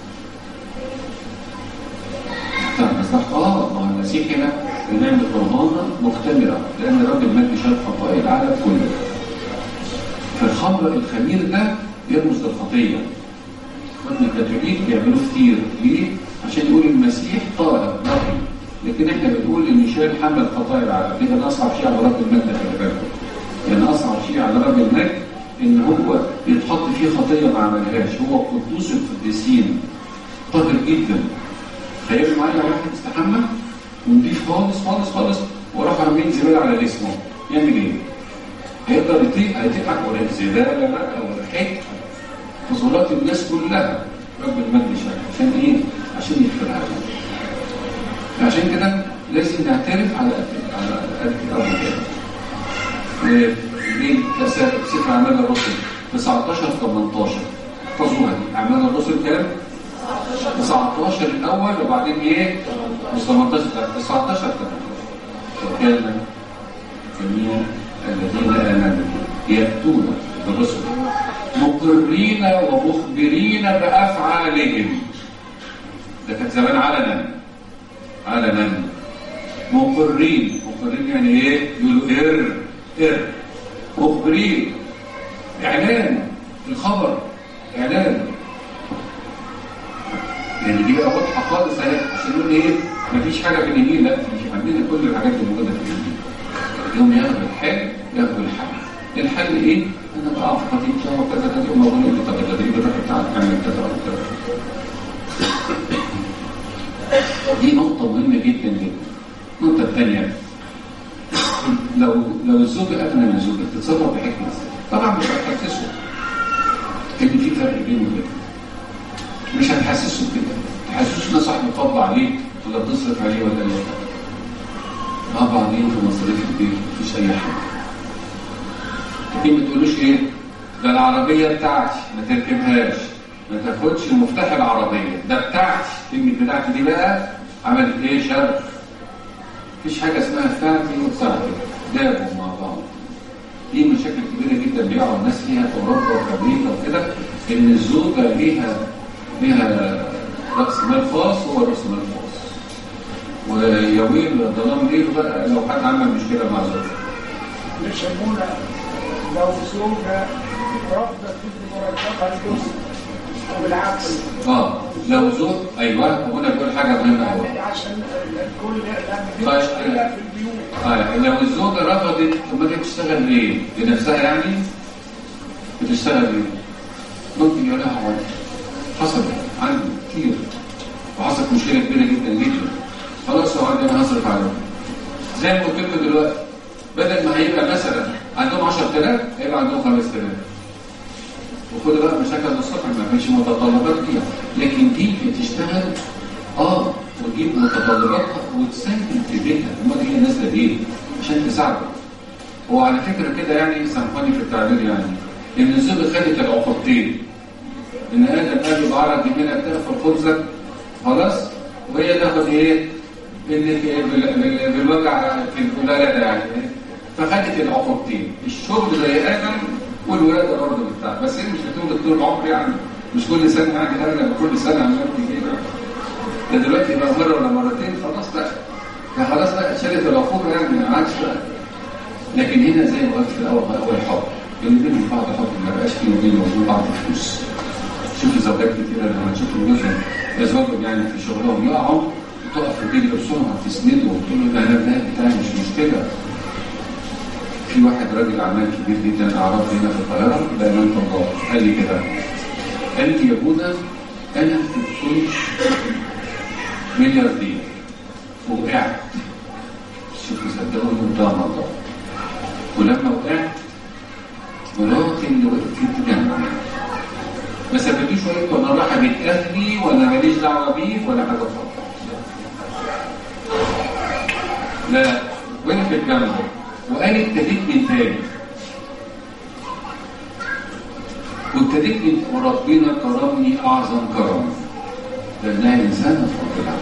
S1: يحطها على المسرح اه ما هو المسيح هنا بنعمل قربانه مختمره لان الرب المجد شال خطايا العالم كله فالخمر الخمير ده يرمز للخطيه اخواتنا الكاثوليك بيعملوه كتير ليه؟ عشان يقول المسيح طاهر نقي لكن احنا بنقول ان شال حمل خطايا العالم ده اصعب شيء على رب المجد خلي بالكم يعني اصعب شيء على رب المجد ان هو يتحط فيه خطيه ما عملهاش هو قدوس القديسين طاهر جدا تخيلوا معايا واحد استحمى ونضيف خالص خالص خالص وراح عاملين زباله على جسمه يعمل ايه؟ هيقدر يطيق هيتقع ولا زباله بقى ولا حته فصلات الناس كلها رب المجد شاء عشان ايه؟ عشان يغفرها لنا عشان كده لازم نعترف على قد على قد الارض كده ليه؟ سفر اعمال الرسل 19 18 احفظوها دي اعمال الرسل كام؟ 19 الاول وبعدين ايه؟ مش 18 19 18 وكان جميع الذين امنوا ياتون بالرسل مقرين ومخبرين بافعالهم ده كان زمان علنا علنا مقرين مقرين يعني ايه؟ يقولوا ار ار مخبرين اعلان الخبر اعلان يعني دي بقى واضحه خالص اهي عشان نقول ايه مفيش حاجه في اليمين لا مش عندنا كل الحاجات اللي موجوده في اليمين يوم ياخد الحل ياخد الحل الحل ايه؟ انا بقع في خطيئتي وكذا كذا يوم اقول لي طب التدريب الروحي بتاعك اعمل كذا وكذا دي نقطة مهمة جدا جدا. النقطة الثانية لو لو الزوج أغنى من زوجك تتصرف بحكمة ازاي؟ طبعا مش هتحسسه ان في فرق بينه وبينك. مش هتحسسه كده، تحسسه ان صاحب فضل عليك ولا بتصرف عليه ولا لا. مع بعضين في مصاريف البيت مفيش أي حاجة. لكن ما تقولوش ايه ده العربية بتاعتي ما تركبهاش ما تاخدش المفتاح العربية ده بتاعتي كلمة بتاعتي دي بقى عملت ايه شر مفيش حاجة اسمها بتاعتي وبتاعتي دابوا مع بعض دي مشاكل كبيرة جدا بيقعوا الناس فيها في أوروبا وفي أمريكا وكده إن الزوجة ليها ليها رأس مال خاص هو رأس مال خاص ويومين ظلام ليله بقى لو حد عمل مشكلة مع زوجته
S2: يسمونا لو زوجة رفضت تدي مرتبها لجوزها وبالعكس
S1: اه لو زوج ايوه ابونا بيقول حاجه مهمه قوي
S2: يعني عشان الكل لان دي
S1: طيب.
S2: مشكلة في البيوت
S1: اه لو الزوجه رفضت طب ما هي بتشتغل ليه؟ لنفسها يعني؟ بتشتغل ليه؟ ممكن يقول لها عادي حصل عندي كتير وحصلت مشكله كبيره جدا جدا خلاص يا عادي انا هصرف عليهم زي ما قلت لكم دلوقتي بدل ما هيبقى مثلا عندهم 10000 هيبقى عندهم 5000 وخد بقى مشاكل الصبح ما فيش متطلبات فيها لكن دي بتشتغل اه وتجيب متطلباتها وتساهم في بيتها امال هي نازله ليه؟ عشان تساعده وعلى فكره كده يعني سامحوني في التعبير يعني ان الزوجه خدت العقوبتين ان ادم قال له بعرض يمينك تاخد خبزك خلاص وهي تاخد ايه؟ اللي في بال- بال- بالوجع في الولاده يعني فخدت العقوبتين الشغل زي ادم والولاده برضه بتاع بس هي مش بتولد طول العمر يعني مش كل سنه يعني انا كل سنه عملت كده ده دلوقتي بقى مره ولا مرتين خلاص بقى ده خلاص بقى شالت العقوبه يعني ما عادش بقى لكن هنا زي ما قلت في الاول هو الحب اللي بينهم بعض حب ما بقاش فيه وبين وبين بعض فلوس شوف زوجات كتير لما تشوف جوزهم يزوجهم يعني في شغلهم يقعوا تقف في بيت بسرعه تسنده وتقول له ده انا ده بتاعي مش مشكله في واحد راجل اعمال كبير جدا اعرفه هنا في القاهره بامانه الله قال لي كده قال لي يا بونا انا كنت ملياردير وقعت شوفوا صدقوني قدام الله ولما وقعت مراتي اللي وقفت جنبي ما سبتوش وقت ولا راح بيت اهلي ولا ماليش دعوه بيه ولا حاجه خالص لا وقفت جنبه وقالت ابتديت من تاني وابتديت من وربنا كرمني اعظم كرم لانها انسانه فاضله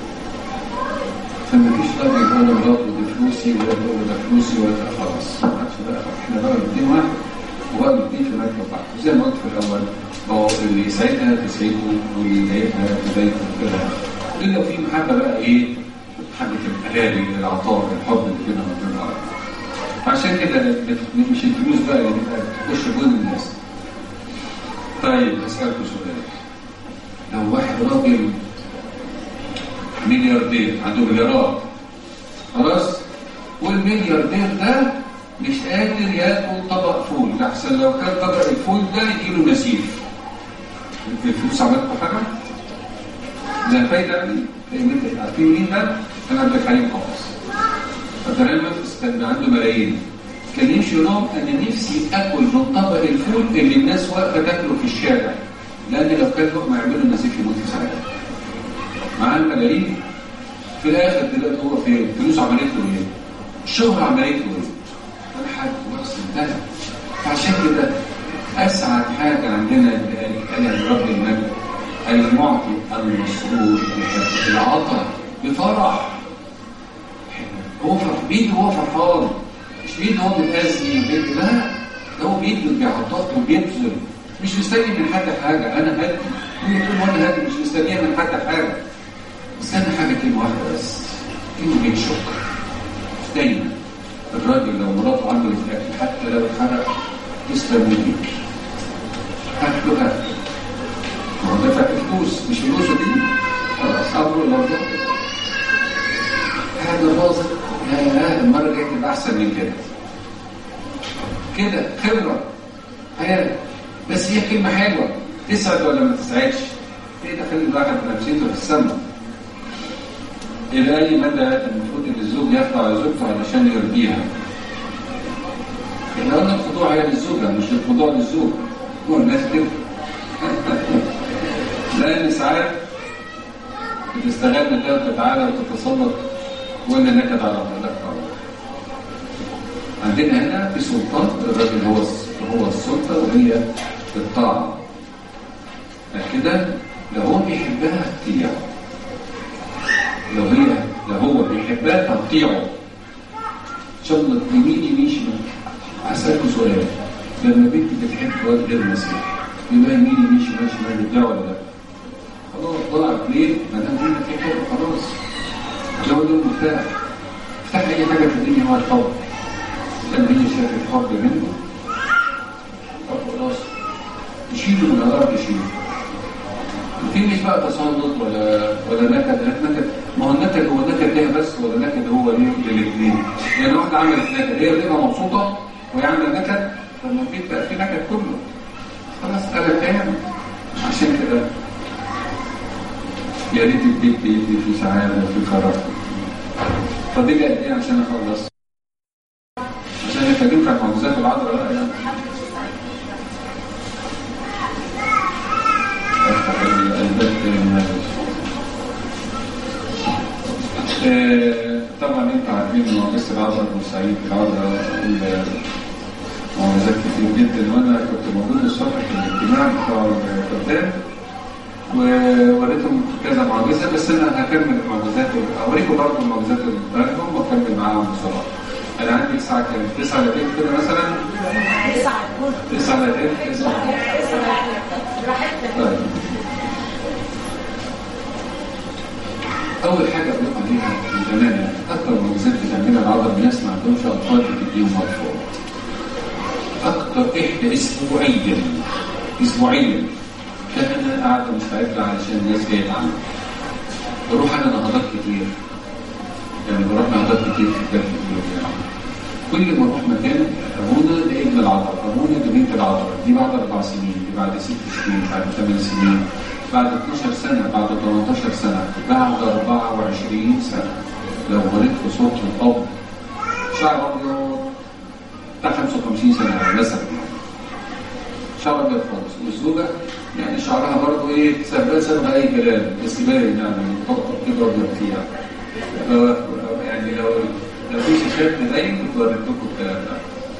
S1: فما فيش راجل يقول مراته دي فلوسي ولا يقول ده فلوسي ولا ده خلاص ما عادش بقى احنا بقى الاثنين واحد وبقى الاثنين في مركب واحد زي ما قلت في الاول هو اللي يسعدها تسعده واللي يضايقها تضايقه كده الا في محبه بقى ايه؟ محبه الحلال العطاء الحب اللي بيننا وبين بعض عشان كده مش الفلوس بقى اللي تخش جوه الناس طيب اسالكم سؤال لو واحد راجل ملياردير عنده مليارات خلاص والملياردير ده مش قادر ياكل طبق فول احسن لو كان طبق الفول ده يجيله نسيف الفلوس عملت حاجه زي الفايده دي عارفين مين ده؟ كان عبد الحليم حافظ عبد الحليم حافظ كان عنده ملايين كان يمشي يقول لهم انا نفسي اكل من طبق الفول اللي الناس واقفه تاكله في الشارع لان لو كان لقمه يعملوا نسيف يموت في ساعتها معاه الملايين في الاخر دلوقتي هو فين؟ فلوس عملت له ايه؟ الشهرة عملت له ايه؟ ولا حاجه خلاص انتهى فعشان كده اسعد حاجه عندنا اللي قالها رب المجد المعطي المسرور بحب العطاء بفرح هو فرح بيده هو فرحان مش بيده هو متأذي وبيده لا ده هو بيده بيعطاء وبيبذل مش مستني من حد حاجه انا هدي كل يقول وانا هدي مش مستنيه من حد حاجه استنى حاجة كلمة واحدة بس كلمة شكر دايما الراجل لو مراته عملت أكل حتى لو اتحرق تسلم ايديك هات له هات ما هو دافع فلوس مش فلوسه دي خلاص امره لو حاجة باظت لا المرة الجاية تبقى أحسن من كده كده خبرة حياة بس هي كلمة حلوة تسعد ولا ما تسعدش؟ ايه ده خلي الواحد نفسيته في السما إلى أي مدى المفروض إن الزوج يخضع لزوجته علشان يرضيها؟ إحنا قلنا الخضوع هي للزوجة مش الخضوع للزوج هو الناس كده لأن ساعات بتستغل الله تعالى وتتسلط وإن نكد على أولادك عندنا هنا في سلطان الراجل هو هو السلطة وهي الطاعة كده لو هو بيحبها تطيعه لو هي لو هو بيحبها تطيعه ان شاء الله يمين يمين شمال هسألكوا سؤال لما بنت بتحب واد غير مسيحي يبقى يمين يمين شمال شمال يبدع ولا لا؟ خلاص طلع ليه؟ ما دام هي بتحب خلاص لو ده مرتاح افتح اي حاجه في الدنيا هو الحب لما هي شافت حب منه طب خلاص تشيله من الارض تشيله في مش بقى تسلط ولا ولا نكد نكد ما هو النكد هو نكد ليها بس ولا نكد هو ليه للاثنين يعني واحده عملت نكد هي بتبقى مبسوطه وهي عامله نكد طب ما في بقى في نكد كله خلاص انا فاهم عشان كده يا ريت البيت بيدي في سعاده وفي قرار فاضل لي قد ايه عشان اخلص عشان اكلمك عن معجزات العذراء بقى يعني افتح الباب للناس طبعا انتوا عارفين معجزه العذراء بورسعيد العذراء معجزات كتير جدا وانا كنت موجود الصبح في الاجتماع بتاع القدام ووريتهم كذا معجزه بس انا هكمل المعجزات اوريكم برضه المعجزات اللي بتاعتهم واكمل معاهم بسرعه. انا عندي الساعه كام؟ 9 الا تلت كده مثلا؟ 9 الا تلت 9 طيب. اول حاجه اقول عليها من زمان اكثر معجزات بتعملها العضله الناس ما عندهمش اطفال بتديهم اطفال. اكثر احدى اسبوعيا اسبوعيا كان انا قاعده مستعده علشان الناس جايه تعمل بروح انا نهضات كتير يعني بروح نهضات كتير في البلد يعني. كل ما اروح مكان ابونا ده ابن العذراء ابونا ده بنت العذراء دي بعد اربع سنين دي بعد ست سنين بعد ثمان سنين بعد 12 سنه بعد 18 سنه بعد 24 سنه لو ولدت في صوت الاب شعر ابيض بتاع 55 سنه مثلا شعر ابيض خالص والزوجه يعني شعرها برضه ايه سبقه سبقه اي كلام بس باين يعني مطبق كده ابيض فيها لو يعني لو لو في شاشات تبين كنت وريت لكم الكلام ده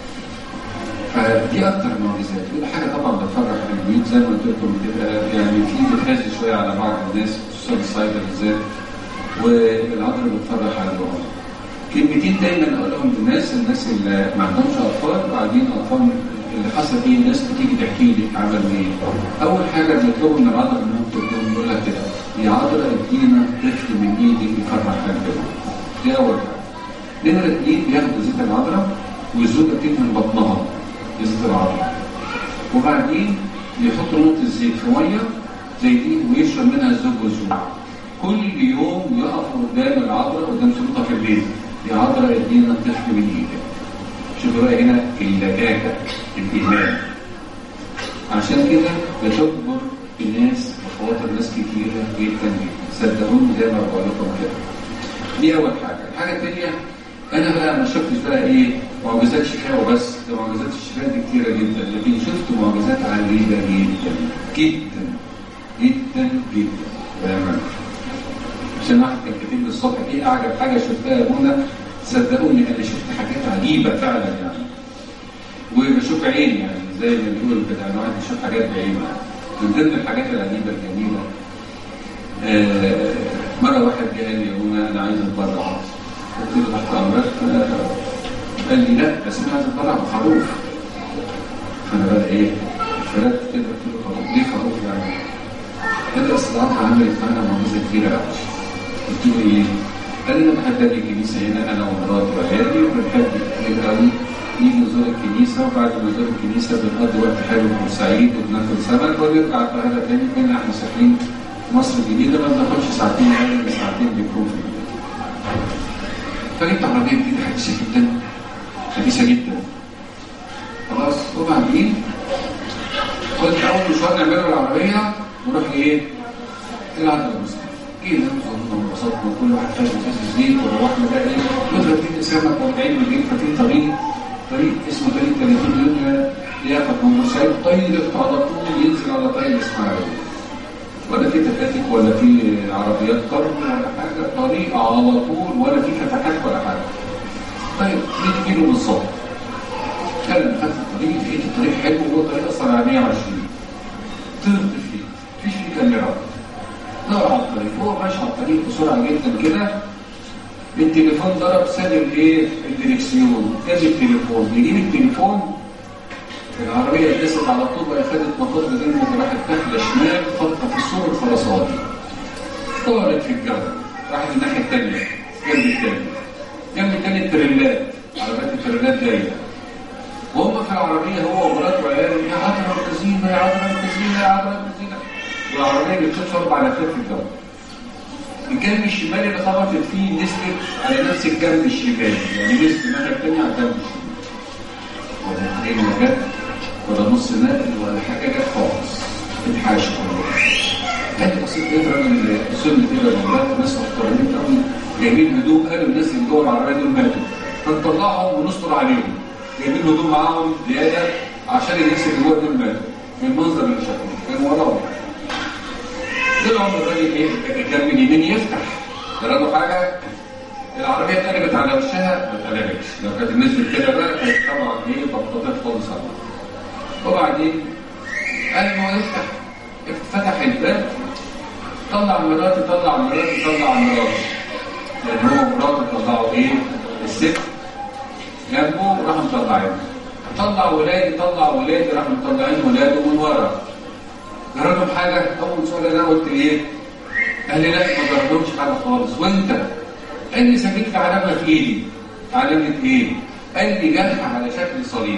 S1: فدي اكتر المعجزات ودي حاجه طبعا بتفرح البيوت زي ما قلت لكم بتبقى يعني في بتهز شويه على بعض الناس خصوصا السايبر بالذات والعذراء بتفرح عليهم كلمتين دايما اقولهم للناس الناس اللي ما عندهمش اطفال وبعدين اطفال اللي حصل ايه الناس بتيجي تحكي لي عملوا ايه اول حاجه بيطلبوا من العذراء انهم تقول يقول لها كده يا عذراء ادينا طفل من ايدك يفرح قلبنا دي اول حاجه نمرة اثنين بياخدوا زيت العذراء والزوجة بتيجي من بطنها زيت العذراء وبعدين بيحطوا نقطة الزيت في مية زي دي ويشرب منها الزوج والزوجة كل يوم يقفوا قدام العذراء قدام سلطة في البيت يا عذراء ادينا طفل من ايدك شوفوا بقى هنا اللجاجة الإيمان عشان كده بتكبر الناس وخواطر ناس كتيرة جدا صدقوني زي ما بقول لكم كده دي أول حاجة الحاجة الثانية أنا بقى ما شفتش بقى إيه معجزات شفاء وبس ده معجزات الشفاء دي كتيرة جدا لكن شفت معجزات عجيبة جدا جدا جدا جدا بأمانة عشان واحد كان كاتب لي الصبح ايه اعجب حاجه شفتها يا ابونا صدقوني انا شفت حاجات عجيبه فعلا يعني وبشوف عيني يعني زي ما بيقول كده الواحد بيشوف حاجات بعينه من ضمن الحاجات العجيبه الجميله آه مره واحد جه قال لي يا ابونا انا عايز اتبرع قلت له تحت امرك قال لي لا بس انا عايز اتبرع بخروف فانا بقى ايه فردت كده قلت له خروف ليه خروف يعني؟ قال لي اصل العطا عملت معانا معجزه كبيره قوي قلت له ايه؟ قال لي انا بحب اجي الكنيسه هنا انا ومراتي وعيالي وبنحب كتير قوي نيجي نزور الكنيسه وبعد ما نزور الكنيسه بنقضي وقت حلو في بورسعيد وبناكل سمك ونرجع القاهره تاني كنا احنا ساكنين في مصر الجديده ما بناخدش ساعتين اقل من ساعتين بنكون في البيت. فجبت عربيه جديده حديثه جدا حديثه جدا خلاص وبعدين قلت اول مشوار نعمله بالعربيه نروح ايه؟ العدد المسلم جينا وصلنا وانبسطنا وكل واحد خد كاس زيت وروحنا بقى ايه نضرب فيه سمك وراجعين بالليل ففي طريق طريق اسمه طريق 30 يونيو ياخد من بورسعيد طيب على طول ينزل على طريق الاسماعيليه ولا في تكاتك ولا في عربيات قرن ولا حاجه طريق على طول ولا في فتحات ولا حاجه طيب 100 كيلو بالظبط فعلا خدت الطريق لقيت الطريق حلو وهو طريق اصلا على 120 طرت فيه مفيش فيه كاميرات دور على الطريق هو ماشي على الطريق بسرعه جدا كده التليفون ضرب ساب الايه الدريكسيون جاب التليفون يجيب التليفون العربيه اتدست على طول بقى خدت مطار جنب راحت داخله شمال خبطه في السور الخرساني طارت في الجو راحت الناحيه الثانيه جنب الثاني جنب الثاني التريلات عربيات التريلات جايه وهم في العربيه هو ومراته وعياله يا عذرا الكزينه يا عذرا الكزينه يا عذرا الكزينه والعربيه بتشوف اربع لفات في الجو الجنب الشمالي اللي خبطت فيه نزلت على نفس الجنب الشمالي يعني نزلت الناحيه الثانيه على الجنب الشمالي ولا حاجه جت ولا نص نقل ولا حاجه جت خالص الحاشا كانت بسيط كده راجل سن كده والله ناس محترمين قوي جايبين هدوم قالوا الناس اللي جوه العربيه دول ماتوا فنطلعهم ونستر عليهم جايبين هدوم معاهم زياده عشان الناس اللي جوه دول ماتوا من المنظر اللي شافوه كانوا وراهم طلعوا من الراجل ايه كان من يمين يفتح جراله حاجه العربيه اتقلبت على وشها ما اتقلبتش لو كانت نزلت كده بقى كانت طبعا ايه بطلت خالص على وبعدين قال ما هو يفتح فتح الباب طلع مراتي طلع مراتي طلع مراتي لان هو مراته طلعوا ايه الست جنبه وراح مطلعينه طلع ولادي طلع ولادي راح مطلعين ولاده من ورا جربهم حاجه اول سؤال انا قلت ايه قال لي لا ما جربهمش حاجه خالص وانت قال لي سابت لي علامه في ايدي علامه ايه قال لي جرح على شكل صليب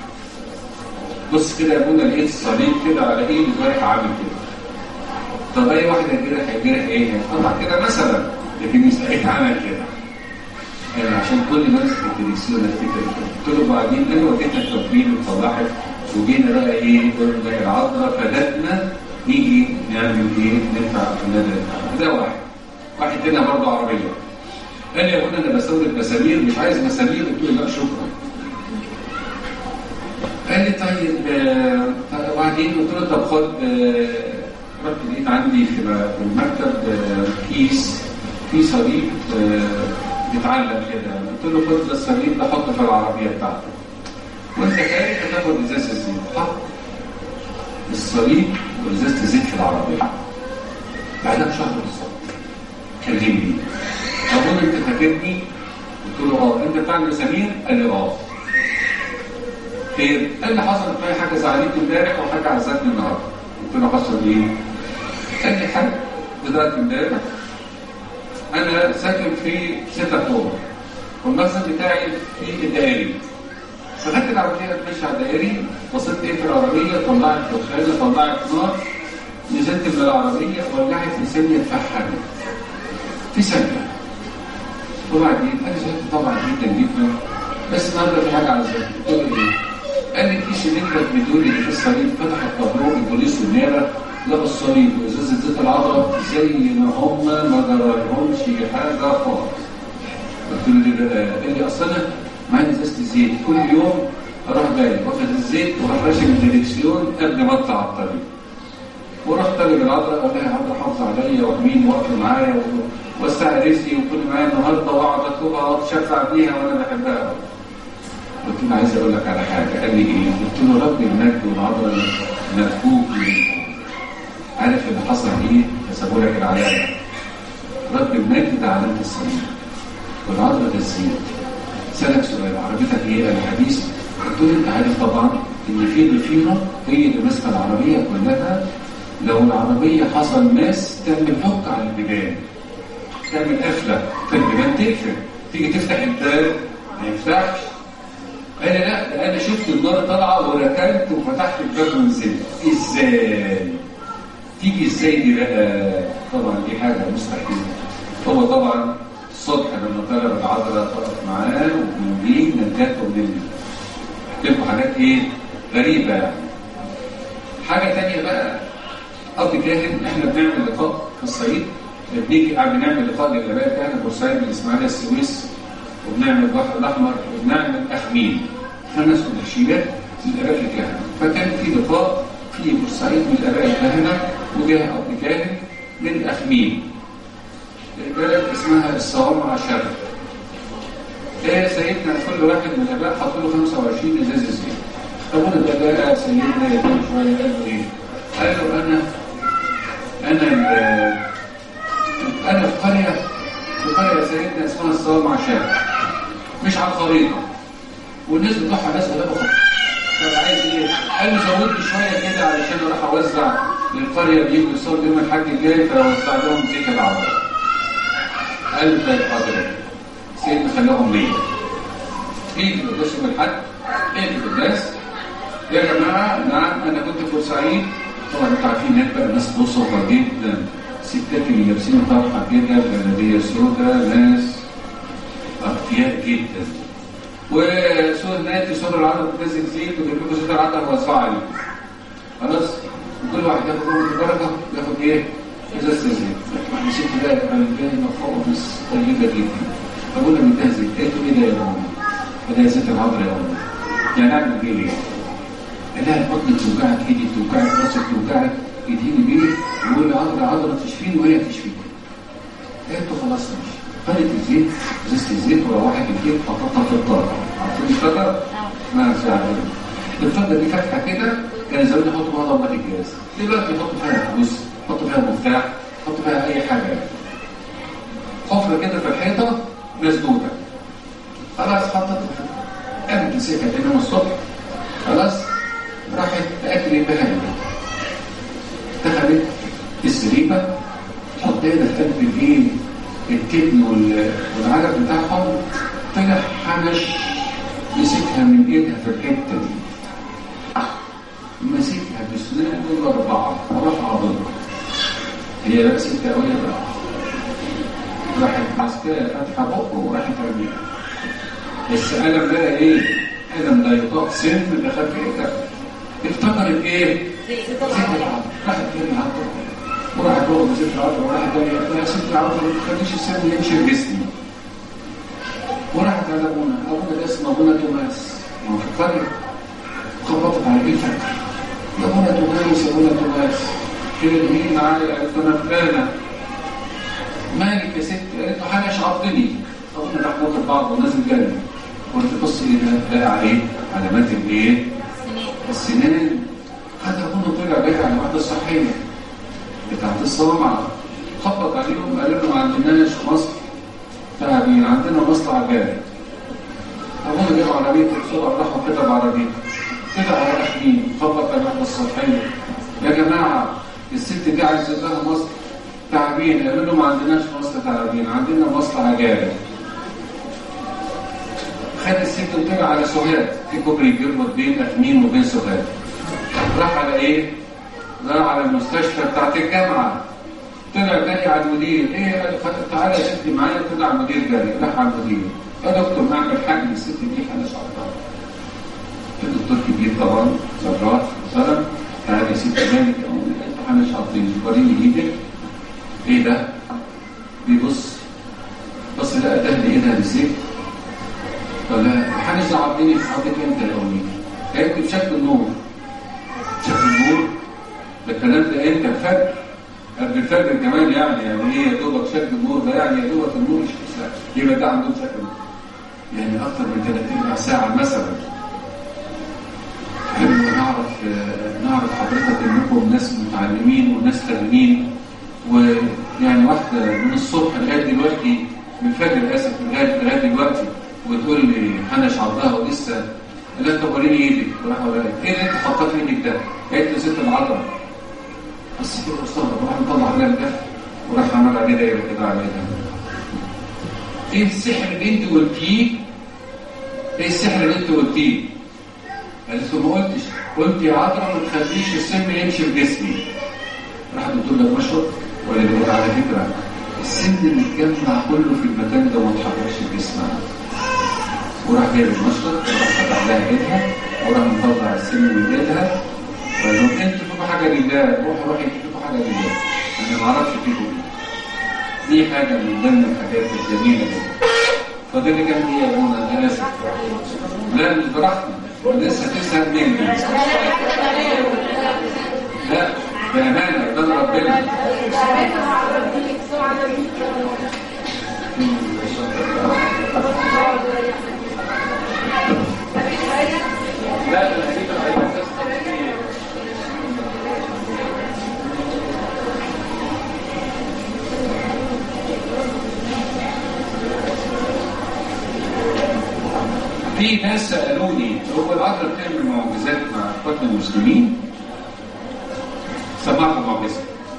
S1: بص كده يا ابونا لقيت الصليب كده على ايدي جرح عامل كده طب اي واحد كده هيجرح ايه طبعا كده مثلا لكن ساعتها عمل كده يعني عشان كل ما امسك التلفزيون افتكر قلت له بعدين انا وديتها التطبيق وطلعت وجينا بقى ايه قلنا العذراء فدتنا نيجي نعمل ايه ندفع في النادي ده واحد واحد تاني برضه عربيه قال لي يا ابونا انا بستورد مسامير مش عايز مسامير قلت له لا شكرا قال لي طيب آه وبعدين قلت له طب خد آه رحت لقيت عندي في المكتب آه كيس في صليب بيتعلق كده قلت له خد الصليب ده حطه في العربيه بتاعتك وانت خارج هتاخد ازازه الزيت حط الصليب وازازه الزيت في العربيه بعدها بشهر بالظبط كلمني اظن انت فاكرني قلت له اه انت بتاع المسامير قال لي اه خير قال لي حصلت معايا حاجه زعلتني امبارح وحاجه عزتني النهارده قلت له حصل ايه؟ قال لي حاجه بدات امبارح انا ساكن في 6 اكتوبر والمخزن بتاعي في الدائري فخدت العربيه اتمشى على الدائري بصيت ايه في العربيه طلعت دخانه طلعت نار نزلت من العربيه ولعت في ثانيه اتفحمت في ثانيه وبعدين انا زهقت طبعا جدا جدا بس النهارده في حاجه على ذلك قلت له ايه؟ قال لي الكيس اللي انت بتقول اللي في الصليب فتح الطابور البوليس والنيابه لقوا الصليب وازازه زيت العضله زي ما هم ما جرالهمش حاجه خالص قلت له ليه بقى؟ قال لي اصل انا معايا ازازه الزيت كل يوم اروح جاي واخد الزيت واروح راشم الدريكسيون قبل ما اطلع على الطريق واروح طالب العذراء اقول لها يا عذراء حافظ عليا واحميني واقف معايا ووسع رزقي وكل معايا النهارده واقعد اطلبها واتشفع بيها وانا بحبها قلت له عايز اقول لك على حاجه قال لي ايه؟ قلت له رب المجد والعذراء مفكوك عارف اللي حصل ايه؟ حسبوا لك العلامه رب المجد ده علامه الصليب والعذراء ده الزيت سألك سؤال عربيتك ايه الحديث قلت له انت عارف طبعا ان في ضفيره هي اللي ماسكه العربيه كلها لو العربيه حصل ماس تعمل هوك على البيبان تعمل قفله فالبيبان تقفل تيجي تفتح الباب ما يفتحش قال لي لا ده انا شفت النار طالعه وركنت وفتحت الباب ونزلت ازاي؟ تيجي ازاي دي بقى؟ طبعا دي حاجه مستحيله هو طبعا الصبح لما طلب العذراء تقف معاه وبنجيب نجات ونمني تبقوا حاجات ايه غريبة يعني حاجة تانية بقى أب كاهن احنا بنعمل لقاء في الصعيد بنيجي بنعمل لقاء للآباء الكهنة بورسعيد من الإسماعيلية السويس وبنعمل البحر الأحمر وبنعمل أخمين خمس منشيات للآباء الكهنة فكان في لقاء في بورسعيد من الآباء الكهنة وجاه أب كاهن للأخمين البلد اسمها الصوامع شرق ايه سيدنا كل واحد من الاباء حط له 25 ازاز زيت ابونا ده بقى سيدنا يتم شويه قال له ايه؟ قال له انا انا ال- انا في قريه في قريه سيدنا اسمها الصوام عشان مش على الخريطه والناس بتوعها ناس غلابه خالص طب عايز ايه؟ قال لي زود لي شويه كده علشان اروح اوزع للقريه اللي يجوا يصلوا يوم الحج الجاي فاوزع لهم زيت العبد قال له طيب حاضر سيدنا خلاهم ليه؟ ايه في القداس يوم الحج؟ ايه في القداس؟ يا جماعه نعم انا كنت في بورسعيد طبعا انتوا عارفين هناك بقى ناس بسطة جدا ستات اللي لابسين طرحه كده جلابيه سوداء ناس اغفياء جدا وسور ناتي سور العرب بتنزل زيت وجيب لكم زيت العطر ووزعها عليكم خلاص كل واحد ياخد منه درجه ياخد ايه؟ ازازه زيت واحد ست بقى يبقى الجاهل خالص طيبه جدا فقلنا بدها زيت قالت له ايه ده يا ماما؟ بدها زيت العطر يا ماما يعني اعمل بيه ليه؟ قال لها بطنك توجعك ايدي توجعك راسك توجعك اديني بيه ويقول لي عضله عضله تشفيني وهي تشفيني قالت له خلاص ماشي خدت الزيت ازازه الزيت وروحت البيت حطتها في الطاره عارفين الطاره؟ ما زعل الفضه دي فتحه كده كان زمان يحطوا فيها ضربات الجهاز دلوقتي يحطوا فيها فلوس يحطوا فيها مفتاح يحطوا فيها اي حاجه يعني حفره كده في الحيطه مسدوده خلاص حطت قامت مسكها تاني يوم الصبح خلاص راحت تاكل بها دخلت السريبه تحط ايدها في قلب الايه التبن وال- والعلف بتاعهم طلع حنش مسكها من ايدها في الحته دي مسكها بسنانه الاربعه وراح عضلها هي بقى ست قويه بقى راحت ماسكاها فاتحه بقه وراحت رميها بس ألم بقى ايه؟ ألم لا يطاق سن دخل في ايدها افتكرت ايه؟ زيت العطر راحت ترمي العطر وراحت واخده زيت العطر وراحت تانية يا ست العطر ما تخليش السن يمشي في جسمي وراحت على ابونا ابونا ده اسمه ابونا توماس ما هو في القريه خبطت على ايه فجأة يا ابونا توماس يا ابونا توماس كده مين معايا قالت له انا فلانه مالك يا ست قالت له حاجه شعطني ابونا راح واخد بعض ونازل جري قلت بص ايه ده بقى عليه علامات الايه؟ السنان خد ابونا طلع بقى على الوحده الصحيه بتاعت الصوامعه خبط عليهم قال لهم ما عندناش في مصر تعبين عندنا مصنع جاري ابونا جاب عربيه بسرعه راحوا كده بعربيه كده على اخرين خبط على الوحده الصحيه يا جماعه الست دي عايزه لها مصر تعبين قالوا له ما عندناش في مصر تعبين عندنا مصنع جاري خد الست وطلع على سوهاج في كوبري بيربط بين اخمين وبين سوهاج راح على ايه؟ راح على المستشفى بتاعت الجامعه طلع جري على المدير ايه قال خد- تعالى يا ستي معايا طلع المدير جري راح على المدير يا دكتور نعمل حاجه الست دي انا شعرتها الدكتور كبير طبعا جراح محترم تعالى يا ستي مالك يا أمي؟ قالت له انا شعرتين وريني ايدك ايه ده؟ بيبص بص لقى ده ايدها بالزيت قال لها الحارس ده عضني في حضرتك انت يا امي قالت لي بشكل النور شكل النور ده الكلام ده انت الفجر قبل الفجر كمان يعني يعني ايه يا دوبك شكل النور ده يعني يا دوبك النور مش ساعة يبقى ده عندهم شكل النور يعني اكتر من 30 ساعه مثلا حلو نعرف آه، نعرف حضرتك انكم ناس متعلمين وناس خادمين ويعني واحده من الصبح لغايه دلوقتي من الفجر اسف لغايه لغايه دلوقتي وتقول لي انا شعرتها ولسه لا طب وريني ايدك وراح اوريك ايه اللي انت حطيت في ايدك ده؟ قالت لي ست العضله بس كده استغرب وراح مطلع عليها الجف وراح عمل عليه دايره كده على ايدها ايه السحر اللي انت قلتيه؟ ايه السحر اللي انت قلتيه؟ قالت له ما قلتش قلت يا عذرا ما تخليش السم يمشي في جسمي راح بتقول لك مشرب ولا بيقول على فكره السن اللي اتجمع كله في المكان ده ما اتحركش في جسمها وراح جايب المشرب وراح فتح لها ايدها وراح مطلع السن من ايدها وقال لهم انتوا فيكم حاجه لله روحوا روحوا انتوا فيكم حاجه لله انا ما اعرفش فيكم ايه دي حاجه من ضمن الحاجات الجميله دي فده اللي كان دي يا ابونا انا اسف لا مش براحتنا لسه تسهل مني لا بامانه قدام ربنا في ناس سالوني هو العذراء بتعمل معجزات مع اخواتنا المسلمين سمعت معجزه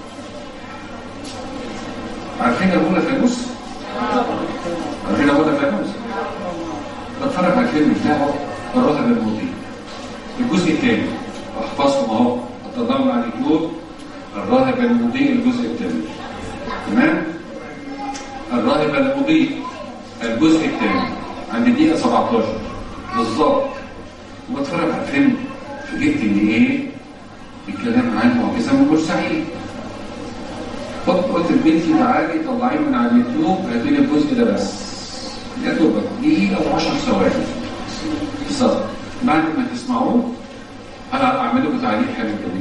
S1: عارفين ابونا فانوس؟ عارفين ابونا فانوس؟ بتفرج على الفيلم بتاعه الراهب المضيء الجزء الثاني احفظهم اهو تدور على اليوتيوب الراهب المضيء الجزء الثاني تمام الراهب المضيء الجزء الثاني عند الدقيقه 17 بالظبط وبتفرج على الفيلم فجئت ان ايه بيتكلم عن معجزه من بورسعيد قلت قلت لبنتي تعالي طلعيه من على اليوتيوب هاتي لي الجزء ده بس يا دوبك دقيقه و10 ثواني بالظبط بعد ما تسمعوه انا اعمل لكم تعليق حلو جميل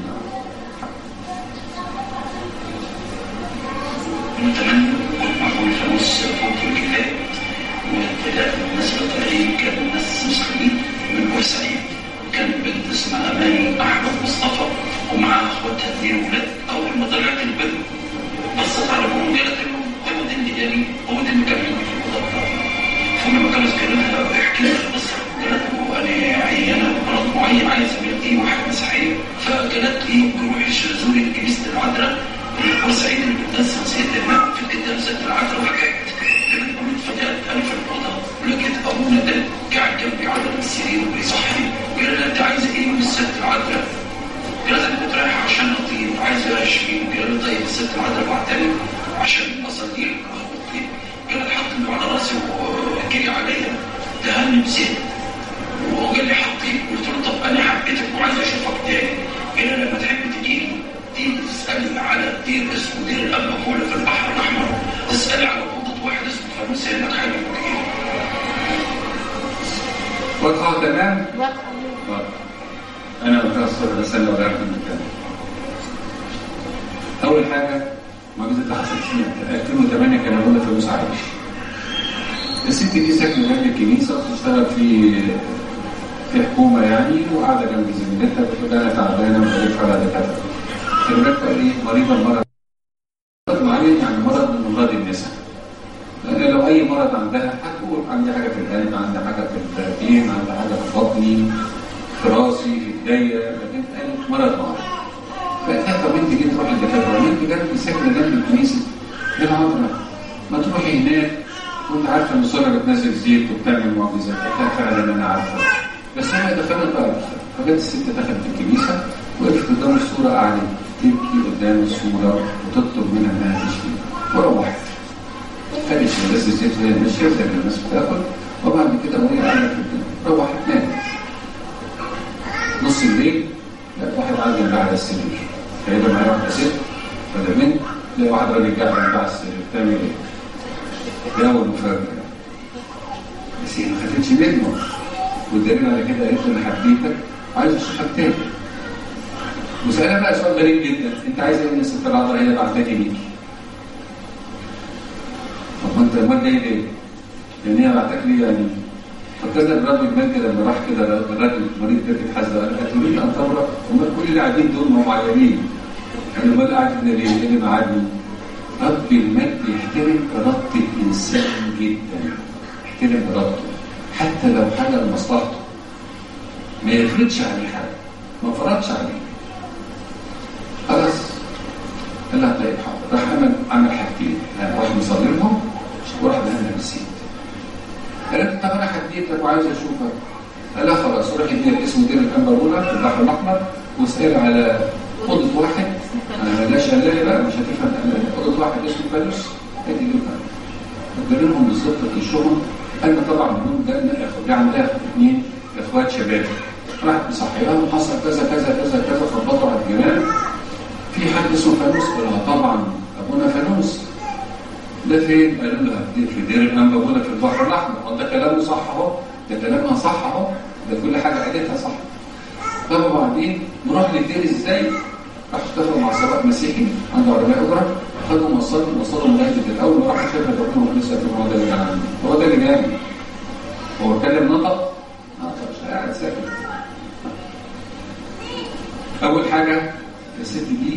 S3: نتمنى معقول فانوس فوق الكتاب وابتداء الناس الطالعين كانوا ناس مسلمين من بورسعيد وكان بنت اسمها اماني احمد مصطفى ومعاها اخواتها اثنين ولاد اول ما طلعت البنت بصت على ابوهم قالت له هو ده اللي جالي هو ده اللي كان عندي في الاوضه بتاعتي فلما كانت كلمها احكي لها القصه قالت له انا عيانه مرض معين عايزه مني واحده مسيحيه فقالت لي روحي زوري كنيسه العذراء بورسعيد اللي بتنزل سيدنا الماء في القدام سيدنا العذراء وحكاية كانت قلت فجأة أنا في الأوضة لقيت أبونا ده قاعد جنبي على السرير وبيصحي قال لي أنت عايز إيه من الست العذراء؟ قال أنا كنت رايح عشان أطيب عايز أشفي قال لي طيب الست العذراء بعتني عشان أصلي لك أخوتي قال لي حط له على راسي وجري عليا دهني بزيت وقال لي حطيت قلت له طب أنا حبيتك وعايز أشوفك تاني قال لي لما تحب تجيلي دي تسألي على دير اسمه دير الأب مقولة في البحر الأحمر تسألي على أوضة واحد اسمه فانوس هناك حاجة كتير
S1: واضحه تمام؟
S4: واضحة
S1: واضحة. انا قلت لها الصبح بس انا ولا من الكلام اول حاجه معجزه اللي حصلت سنه 2008 كان ابونا فانوس عايش الست دي ساكنه جنب الكنيسه وبتشتغل في في حكومه يعني وقاعده جنب زميلتها بتقول انا تعبانه وبلف على دكاتره خلي قال ايه مريضه مرض مرض معين يعني مرض من امراض النساء لان لو اي مرض عندها هتقول عندي حاجه في القلب عندي حاجه في البين عندي حاجه في بطني في راسي في ايديا لكن قالت مرض معين فقالت لها طب انت جيت تروحي الدكاتره ما انت جنب ساكنه جنب الكنيسه العذراء ما تروحي هناك وانت عارفه ان ساره بتنزل زيت وبتعمل معجزات قالت لها فعلا انا عارفه بس انا دخلت بقى فجت الست دخلت الكنيسه وقفت قدام الصوره قعدت تبكي قدام الصوره وتطلب منها انها تشفي وروحت خدت بس الست وهي ماشيه زي ما الناس بتاكل وبعد كده وهي قاعده في البيت روحت نامت نص الليل لقيت واحد قاعد جنبها على السرير هيبقى معايا واحده ست ولا بنت تلاقي واحد راجل قاعد جنبها على السرير بتعمل ايه؟ ده اول مفاجاه بس هي ما خدتش منه والدليل على كده قالت له انا حبيتك عايز اشوفك تاني وسألها بقى سؤال غريب جدا انت عايز ايه من الست العذراء هي بعتني ليكي طب ما انت امال جاي ليه؟ لان هي بعتك ليه يعني فكذا الراجل مات كده لما راح كده الراجل مريض كده اتحزن قال اتريد ان تبرأ امال كل اللي قاعدين دول ما هم عيانين يعني امال قاعد هنا ليه؟ ايه اللي معادني؟ رب المجد يحترم إرادة الإنسان جدا يحترم إرادته حتى لو حاجة لمصلحته ما يفرضش عليه حاجة ما فرضش عليه خلاص قال لها طيب حاضر راح عمل عمل حاجتين راح مصلي لهم وراح دهنها بالسيد قالت طب انا حديتك وعايز اشوفك قال لها خلاص روحي دير اسمه دير الانبروله في البحر الاحمر واسالي على اوضه واحد انا بلاش قال بقى مش هتفهم قال اوضه واحد اسمه فانوس ادي جبنا قلت لهم بالظبط الشغل انا طبعا منهم جالنا اخوات عندها اثنين اخوات شباب راحت مصحياهم حصل كذا كذا كذا كذا خبطوا على الجيران في حد اسمه فانوس قال لها طبعا ابونا فانوس ده فين؟ قالوا لها في دير الانبا ابونا في البحر الاحمر هو ده كلامه صح اهو ده كلامها صح اهو ده كل حاجه قالتها صح طب وبعدين نروح للدير ازاي؟ راحوا اتفقوا مع سواق مسيحي عنده عربيه اجره خدوا وصلوا وصلوا لغايه الاول ما راحوا شافوا ربنا لسه هو ده اللي كان عنده هو ده اللي جاني هو اتكلم نطق نطق مش قاعد ساكت اول حاجه الست دي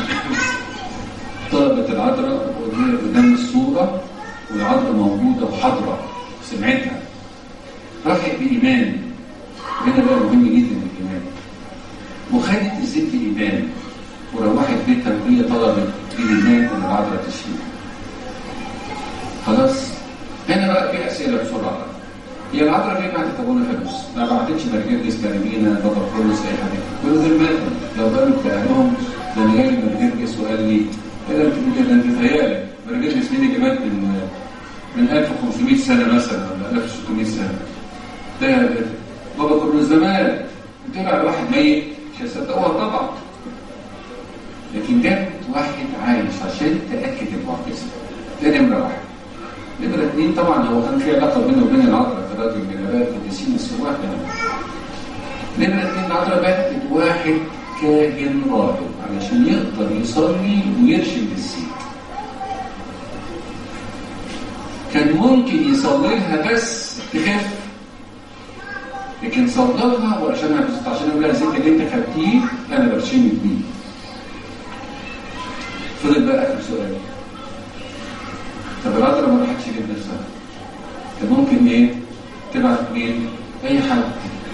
S1: طلبت العذراء وهي قدام الصوره والعذراء موجوده وحاضره سمعتها راحت بإيمان هنا بقى مهم جدا الإيمان وخدت الست إيمان وروحت بيتها وهي طلبت بإيمان إن العذراء تشفيها خلاص هنا بقى في أسئلة بسرعة هي العذراء ليه بعتت أبونا فانوس؟ ما بعتتش مرجرجس بارمينا بابا كرولوس أي حاجة كل دول ماتوا لو قالوا بتاعهم ده أنا جاي مرجرجس وقال لي إيه ده أنت ده أنت بتهيألك مرجرجس مين اللي مات من من 1500 سنة مثلا ولا 1600 سنة ده بابا كرولوس ده مات طلع واحد ميت مش هيصدقوها طبعا لكن جابت واحد عايش عشان تأكد المعجزة ده نمرة واحد نمرة اثنين طبعا هو كان في علاقة بينه وبين العذراء كراجل من آباء القديسين السواح يعني نمرة اثنين العذراء بعتت واحد كاهن راهب علشان يقدر يصلي ويرشد السيد كان ممكن يصلي لها بس تخف لكن صلى لها وعشان عشان يقول لها ست اللي انت خدتيه انا برشمك بيه فضل بقى اخر سؤال طب العذراء ما راحتش تجيب نفسها كان ممكن ايه تبعت مين اي حد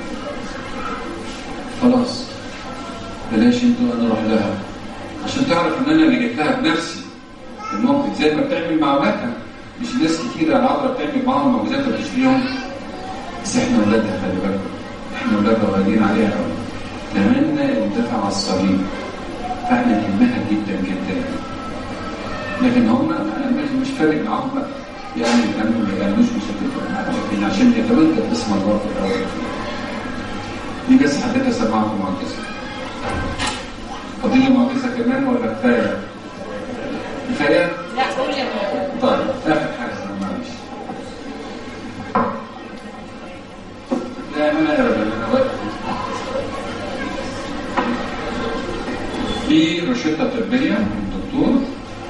S1: خلاص بلاش انتوا انا اروح لها عشان تعرف ان انا اللي جبتها بنفسي الممكن زي ما بتعمل مع اولادها مش ناس كتير العذراء بتعمل معاهم معجزات وتشفيهم بس احنا اولادها خلي بالكم احنا اولادها غاليين عليها قوي تمنى الدفع على الصليب فاحنا نهمها جدا جدا لكن هم مش فارق معاهم بقى يعني كانوا ما يعملوش مشاكل لكن عشان يتمجد اسم الله في الاول دي بس حبيت اسمعكم معجزه فاضل لي معجزه كمان ولا كفايه؟ كفايه؟
S4: لا قول يا ماما
S1: طيب اخر حاجه معلش لا انا ابدا انا واقف في روشته طبيه من الدكتور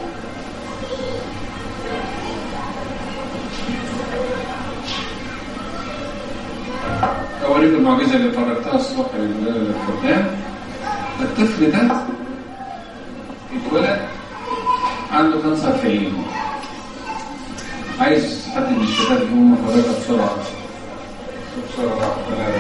S1: اوريكم المعجزه اللي فرجتها الصبح للقدام الطفل ده اتولد عنده كانسر في عينه عايز حد من الشباب يقوم فرجها بسرعه بسرعه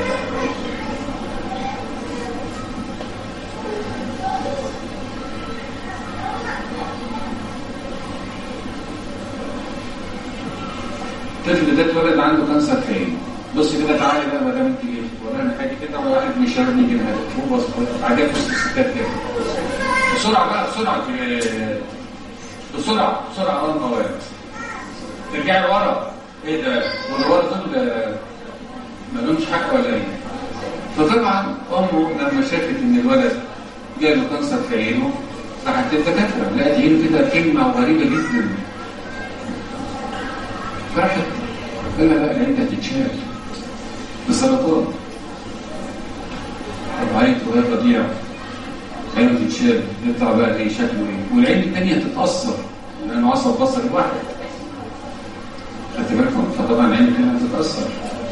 S1: الطفل ده اتولد عنده كانسر في عينه بص كده تعالي بقى ما دام انت ايه ورانا حاجه كده واحد بيشربني جنها هو بص عجبت الستات كده بسرعه بقى بسرعه في- بسرعه بسرعه اول مواد ترجعي لورا ايه ده واللي ورا دول آه، ما لهمش حق ولا ايه فطبعا امه لما شافت ان الولد جاله كانسر في عينه راحت للدكاتره لقت عينه كده كلمه غريبه جدا فراحت قال لها لا ده انت هتتشال بسرطان طب عينك وهي رضيعه عينه تتشال يطلع بقى ايه شكله ايه والعين الثانيه تتاثر لانه عصب بصري واحد خدت بالكم فطبعا العين الثانيه هتتاثر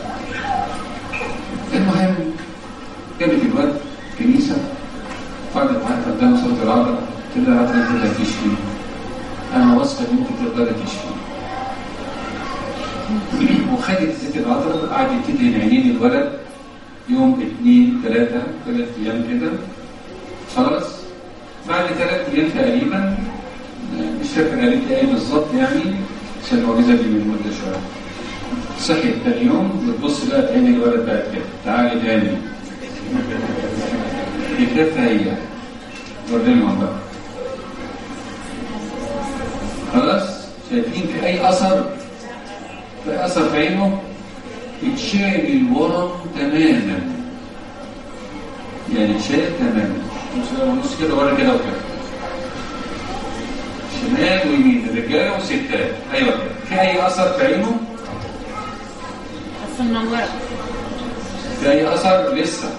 S1: المهم جابت الواد كنيسه قعدت معاها قدام صوت العذراء قلت لها عذراء انت هتشفي انا واثقه ان انت تقدري تشفي وخدت زيت العذراء وقعدت تدهن عينين الولد يوم اثنين ثلاثة ثلاث أيام كده خلاص بعد ثلاث أيام تقريبا مش فاكر قالت لي إيه بالظبط يعني عشان المعجزة دي من مدة شوية صحيت تاني يوم بتبص بقى عين الولد بقت كده تعالي تاني كتابها هي ورينهم بقى خلاص شايفين في أي أثر في أثر في عينه اتشال الورم تماما يعني اتشال تماما نص- نص كده ورا كده وكده شمال ويمين رجاله وستات ايوه كده في اي اثر في عينه
S4: بس منورة
S1: في اي اثر لسه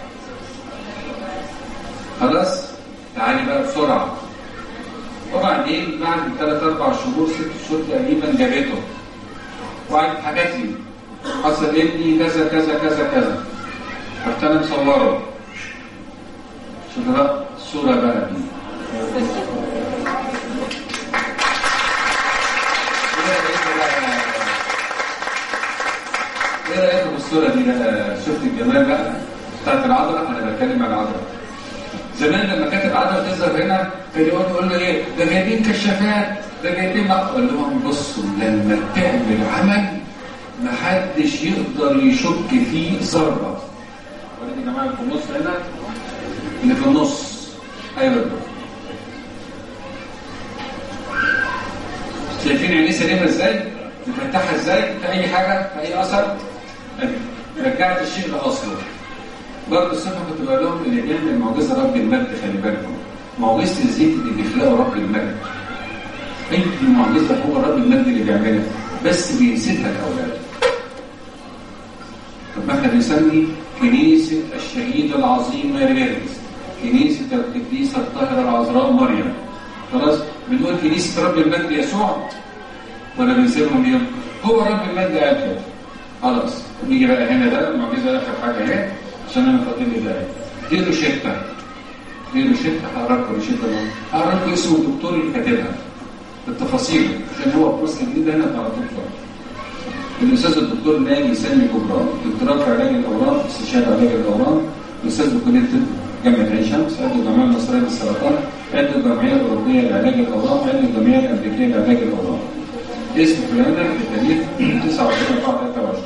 S1: خلاص تعالي بقى بسرعه وبعدين بعد ثلاث اربع شهور ست شهور تقريبا جابته وقعدت حكت لي حصل ابني كذا كذا كذا كذا رحت انا مصوره شوف بقى الصوره بقى دي ايه رايك بقى ايه رايك الصورة دي بقى شفت الجمال بقى بتاعت العذراء أنا بتكلم عن العذراء زمان لما كانت العذراء تظهر هنا كان يقول يقول له ايه ده جايبين كشافات ده جايبين اقول لهم بصوا لما تعمل عمل محدش يقدر يشك فيه ذره ولكن يا جماعه اللي في النص هنا اللي في النص ايوه ده. شايفين عينيه سليمه ازاي؟ مفتحه ازاي؟ في اي حاجه؟ في اي اثر؟ أيوة. رجعت الشيء لاصله برضه الصفحه كنت بقول لهم اللي بيعمل معجزه رب المجد خلي بالكم معجزه الزيت اللي بيخلقه رب المجد اي معجزه هو رب المجد اللي بيعملها بس بينسبها لاولاده طب ما احنا بنسمي كنيسه الشهيده العظيمه رياليز كنيسه القديسه الطاهره العذراء مريم خلاص بنقول كنيسه رب المجد يسوع ولا بنسيبهم ليه؟ هو رب المجد قال كده خلاص نيجي بقى هنا ده المعجزه اخر حاجه اهي عشان انا فاضل لي ده دي روشته دي روشته هقرا لكم روشته ده هقرا لكم اسم الدكتور اللي كاتبها بالتفاصيل عشان هو في مصر الجديده هنا على طول فاضي. الاستاذ الدكتور ناجي سامي جبران دكتوراه في علاج الاورام استشاري علاج الاورام استاذ بكليه الطب جامعه عين شمس عضو الجمعيه المصريه للسرطان عضو الجمعيه الاوروبيه لعلاج الاورام عضو الجمعيه الامريكيه لعلاج الاورام اسم فلانة التاريخ 29 23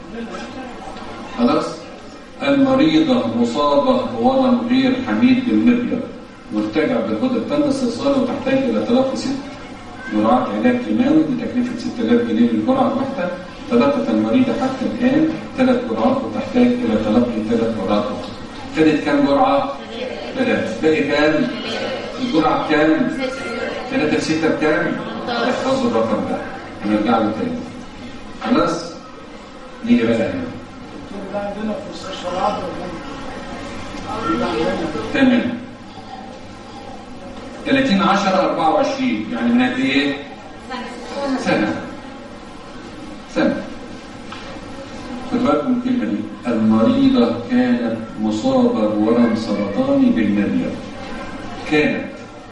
S1: خلاص المريضة مصابة بورم غير حميد بالمبيض مرتجع بالغدة التامة استئصال وتحتاج إلى تلقي ست جرعات علاج كيماوي بتكلفة 6000 جنيه للجرعة الواحدة تلقت المريضة حتى الآن ثلاث جرعات وتحتاج إلى تلقي ثلاث جرعات أخرى خدت كام جرعة؟ ثلاث باقي كام؟ الجرعة بكام؟ ثلاثة في ستة بكام؟ احفظوا الرقم ده هنرجع له تاني خلاص؟ نيجي بقى هنا
S2: الدكتور ده عندنا في مستشفى العظم
S1: تمام 30 10 24 يعني من قد ايه؟ سنة سنة خد بالكم من الكلمة دي المريضة كانت مصابة بورم سرطاني بالمريض كانت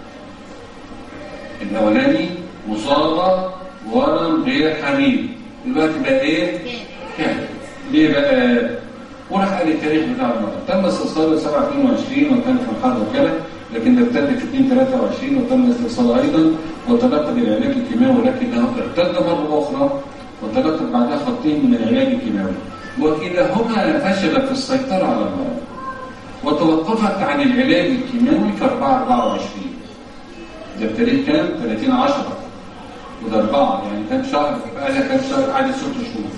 S1: الأولاني مصابة بورم غير حميد دلوقتي بقى ايه؟ كانت ليه بقى؟ وراح قال التاريخ بتاع المرض تم استئصاله 7 22 وكان في الحرب وكده لكن ده ابتدى في 2 23 وتم استئصاله ايضا وتلقى بالعلاج الكيماوي ولكنه ارتد مره اخرى وتلقى بعدها خطين من العلاج الكيماوي وكلاهما فشل في السيطره على المرض وتوقفت عن العلاج الكيماوي في 4 24 ده التاريخ كام؟ 30 10 وده أربعة يعني كام شهر بقى لها كام شهر قعدت ست شهور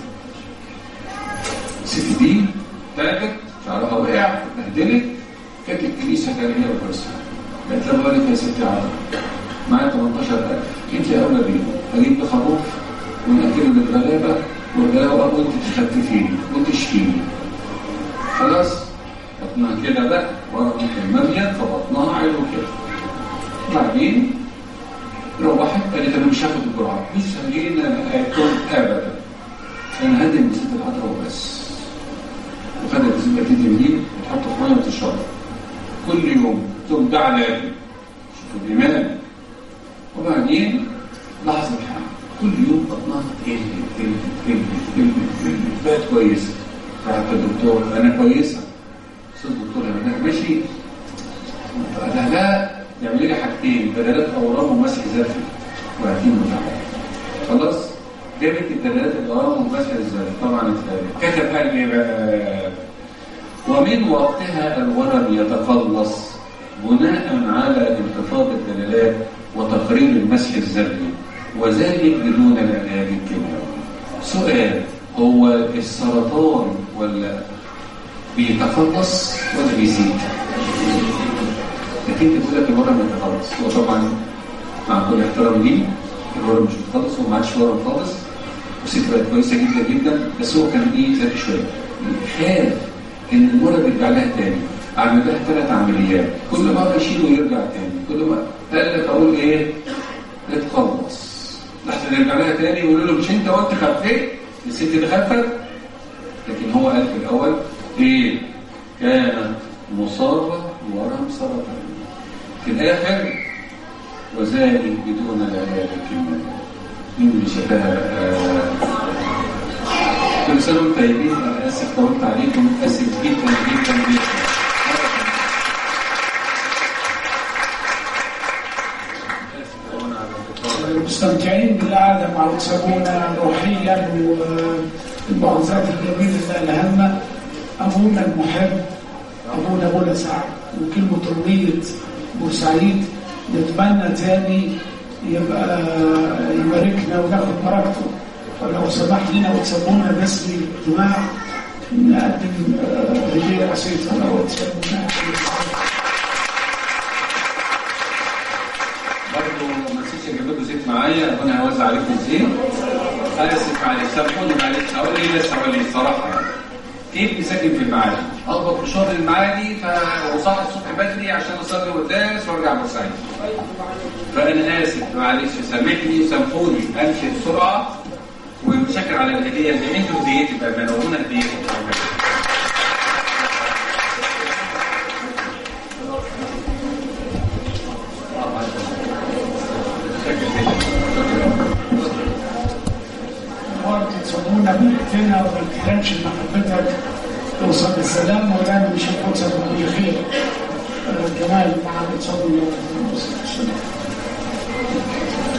S1: الست دي تعبت شعرها وقع اتبهدلت كانت الكنيسه كان هي وبرسها قالت لها بقول لك يا ستي عرب معايا 18000 انت اولى بيهم اجيب لي خروف وناكله للغلابه والغلابه وانت تخففيني وتشفيني خلاص بطنها كده بقى ورا كان مريم فبطنها عيله كده بعدين روحت قالت انا مش هاخد الجرعه مش هجينا اكل ابدا انا هدي من ست العذراء وبس وخدت زبده الانجيل وتحطه في ميه وتشرب كل يوم تقوم ده علاج شوفوا الايمان وبعدين لحظه الحمل كل يوم بطنها تقل تقل تقل تقل تقل بقت كويسه راحت الدكتور انا كويسه استاذ الدكتور انا ماشي فقال لا يعمل لي حاجتين بدلات اورام ومسح ذاتي وهتين متعب خلاص جابت الدلالات الاورام ومسح الذاتي طبعا الثالث كتب قال ايه بقى ومن وقتها الورم يتقلص بناء على انخفاض الدلالات وتقرير المسح الذري وذلك بدون العلاج الكيماوي سؤال هو السرطان ولا بيتقلص ولا بيزيد؟ لكن تقول لك الورم يتخلص هو طبعا مع كل احترام ليه الورم مش متخلص هو ما عادش ورم خالص وست بقت كويسه جدا جدا بس هو كان ايه ذكي شويه خاف ان المرض يرجع لها تاني عمل لها ثلاث عمليات كل مره يشيله ويرجع تاني كل ما قال لك اقول ايه اتخلص لحسن يرجع لها تاني يقولوا له مش انت قلت خفيت الست دي خفت لكن هو قال في الاول ايه كانت مصابه بورم سرطان في الاخر وذلك بدون العلاج الكيماوي مين اللي شافها كل سنة وانتم طيبين أنا آسف طولت عليكم آسف جدا جدا جدا آسف طولنا على الانتظار.
S2: مستمتعين بالقعدة مع وسابونا روحيا والمعجزات الجميلة اللي ألهمنا أبونا المحب أبونا بولا سعد وكلمة رمية بورسعيد نتمنى تاني يبقى يباركنا وناخد بركته فلو سمح لنا وتسمونا باسم الاجتماع نقدم آه، هدية بسيطة لو تسمونا
S1: برضه ما نسيتش اجيب لكم زيت معايا وانا هوزع عليكم الزيت اسف معلش سامحوني معلش هقول ايه بس هقول ايه الصراحه يعني ابني ساكن في المعادي اقبض مشوار المعادي ف... وصاحي الصبح بدري عشان اصلي قداس وارجع بورسعيد فانا اسف معلش سامحني وسامحوني امشي بسرعه ومتشكر على الهديه اللي انتوا هديتي بامانه وهنا هديتي بامانه
S2: برضه تسمونا بنتنا وما تحرمش ان محبتك توصل بالسلام ودايما مش هتوصل بكل خير آه، جمال مع بتصلي السلام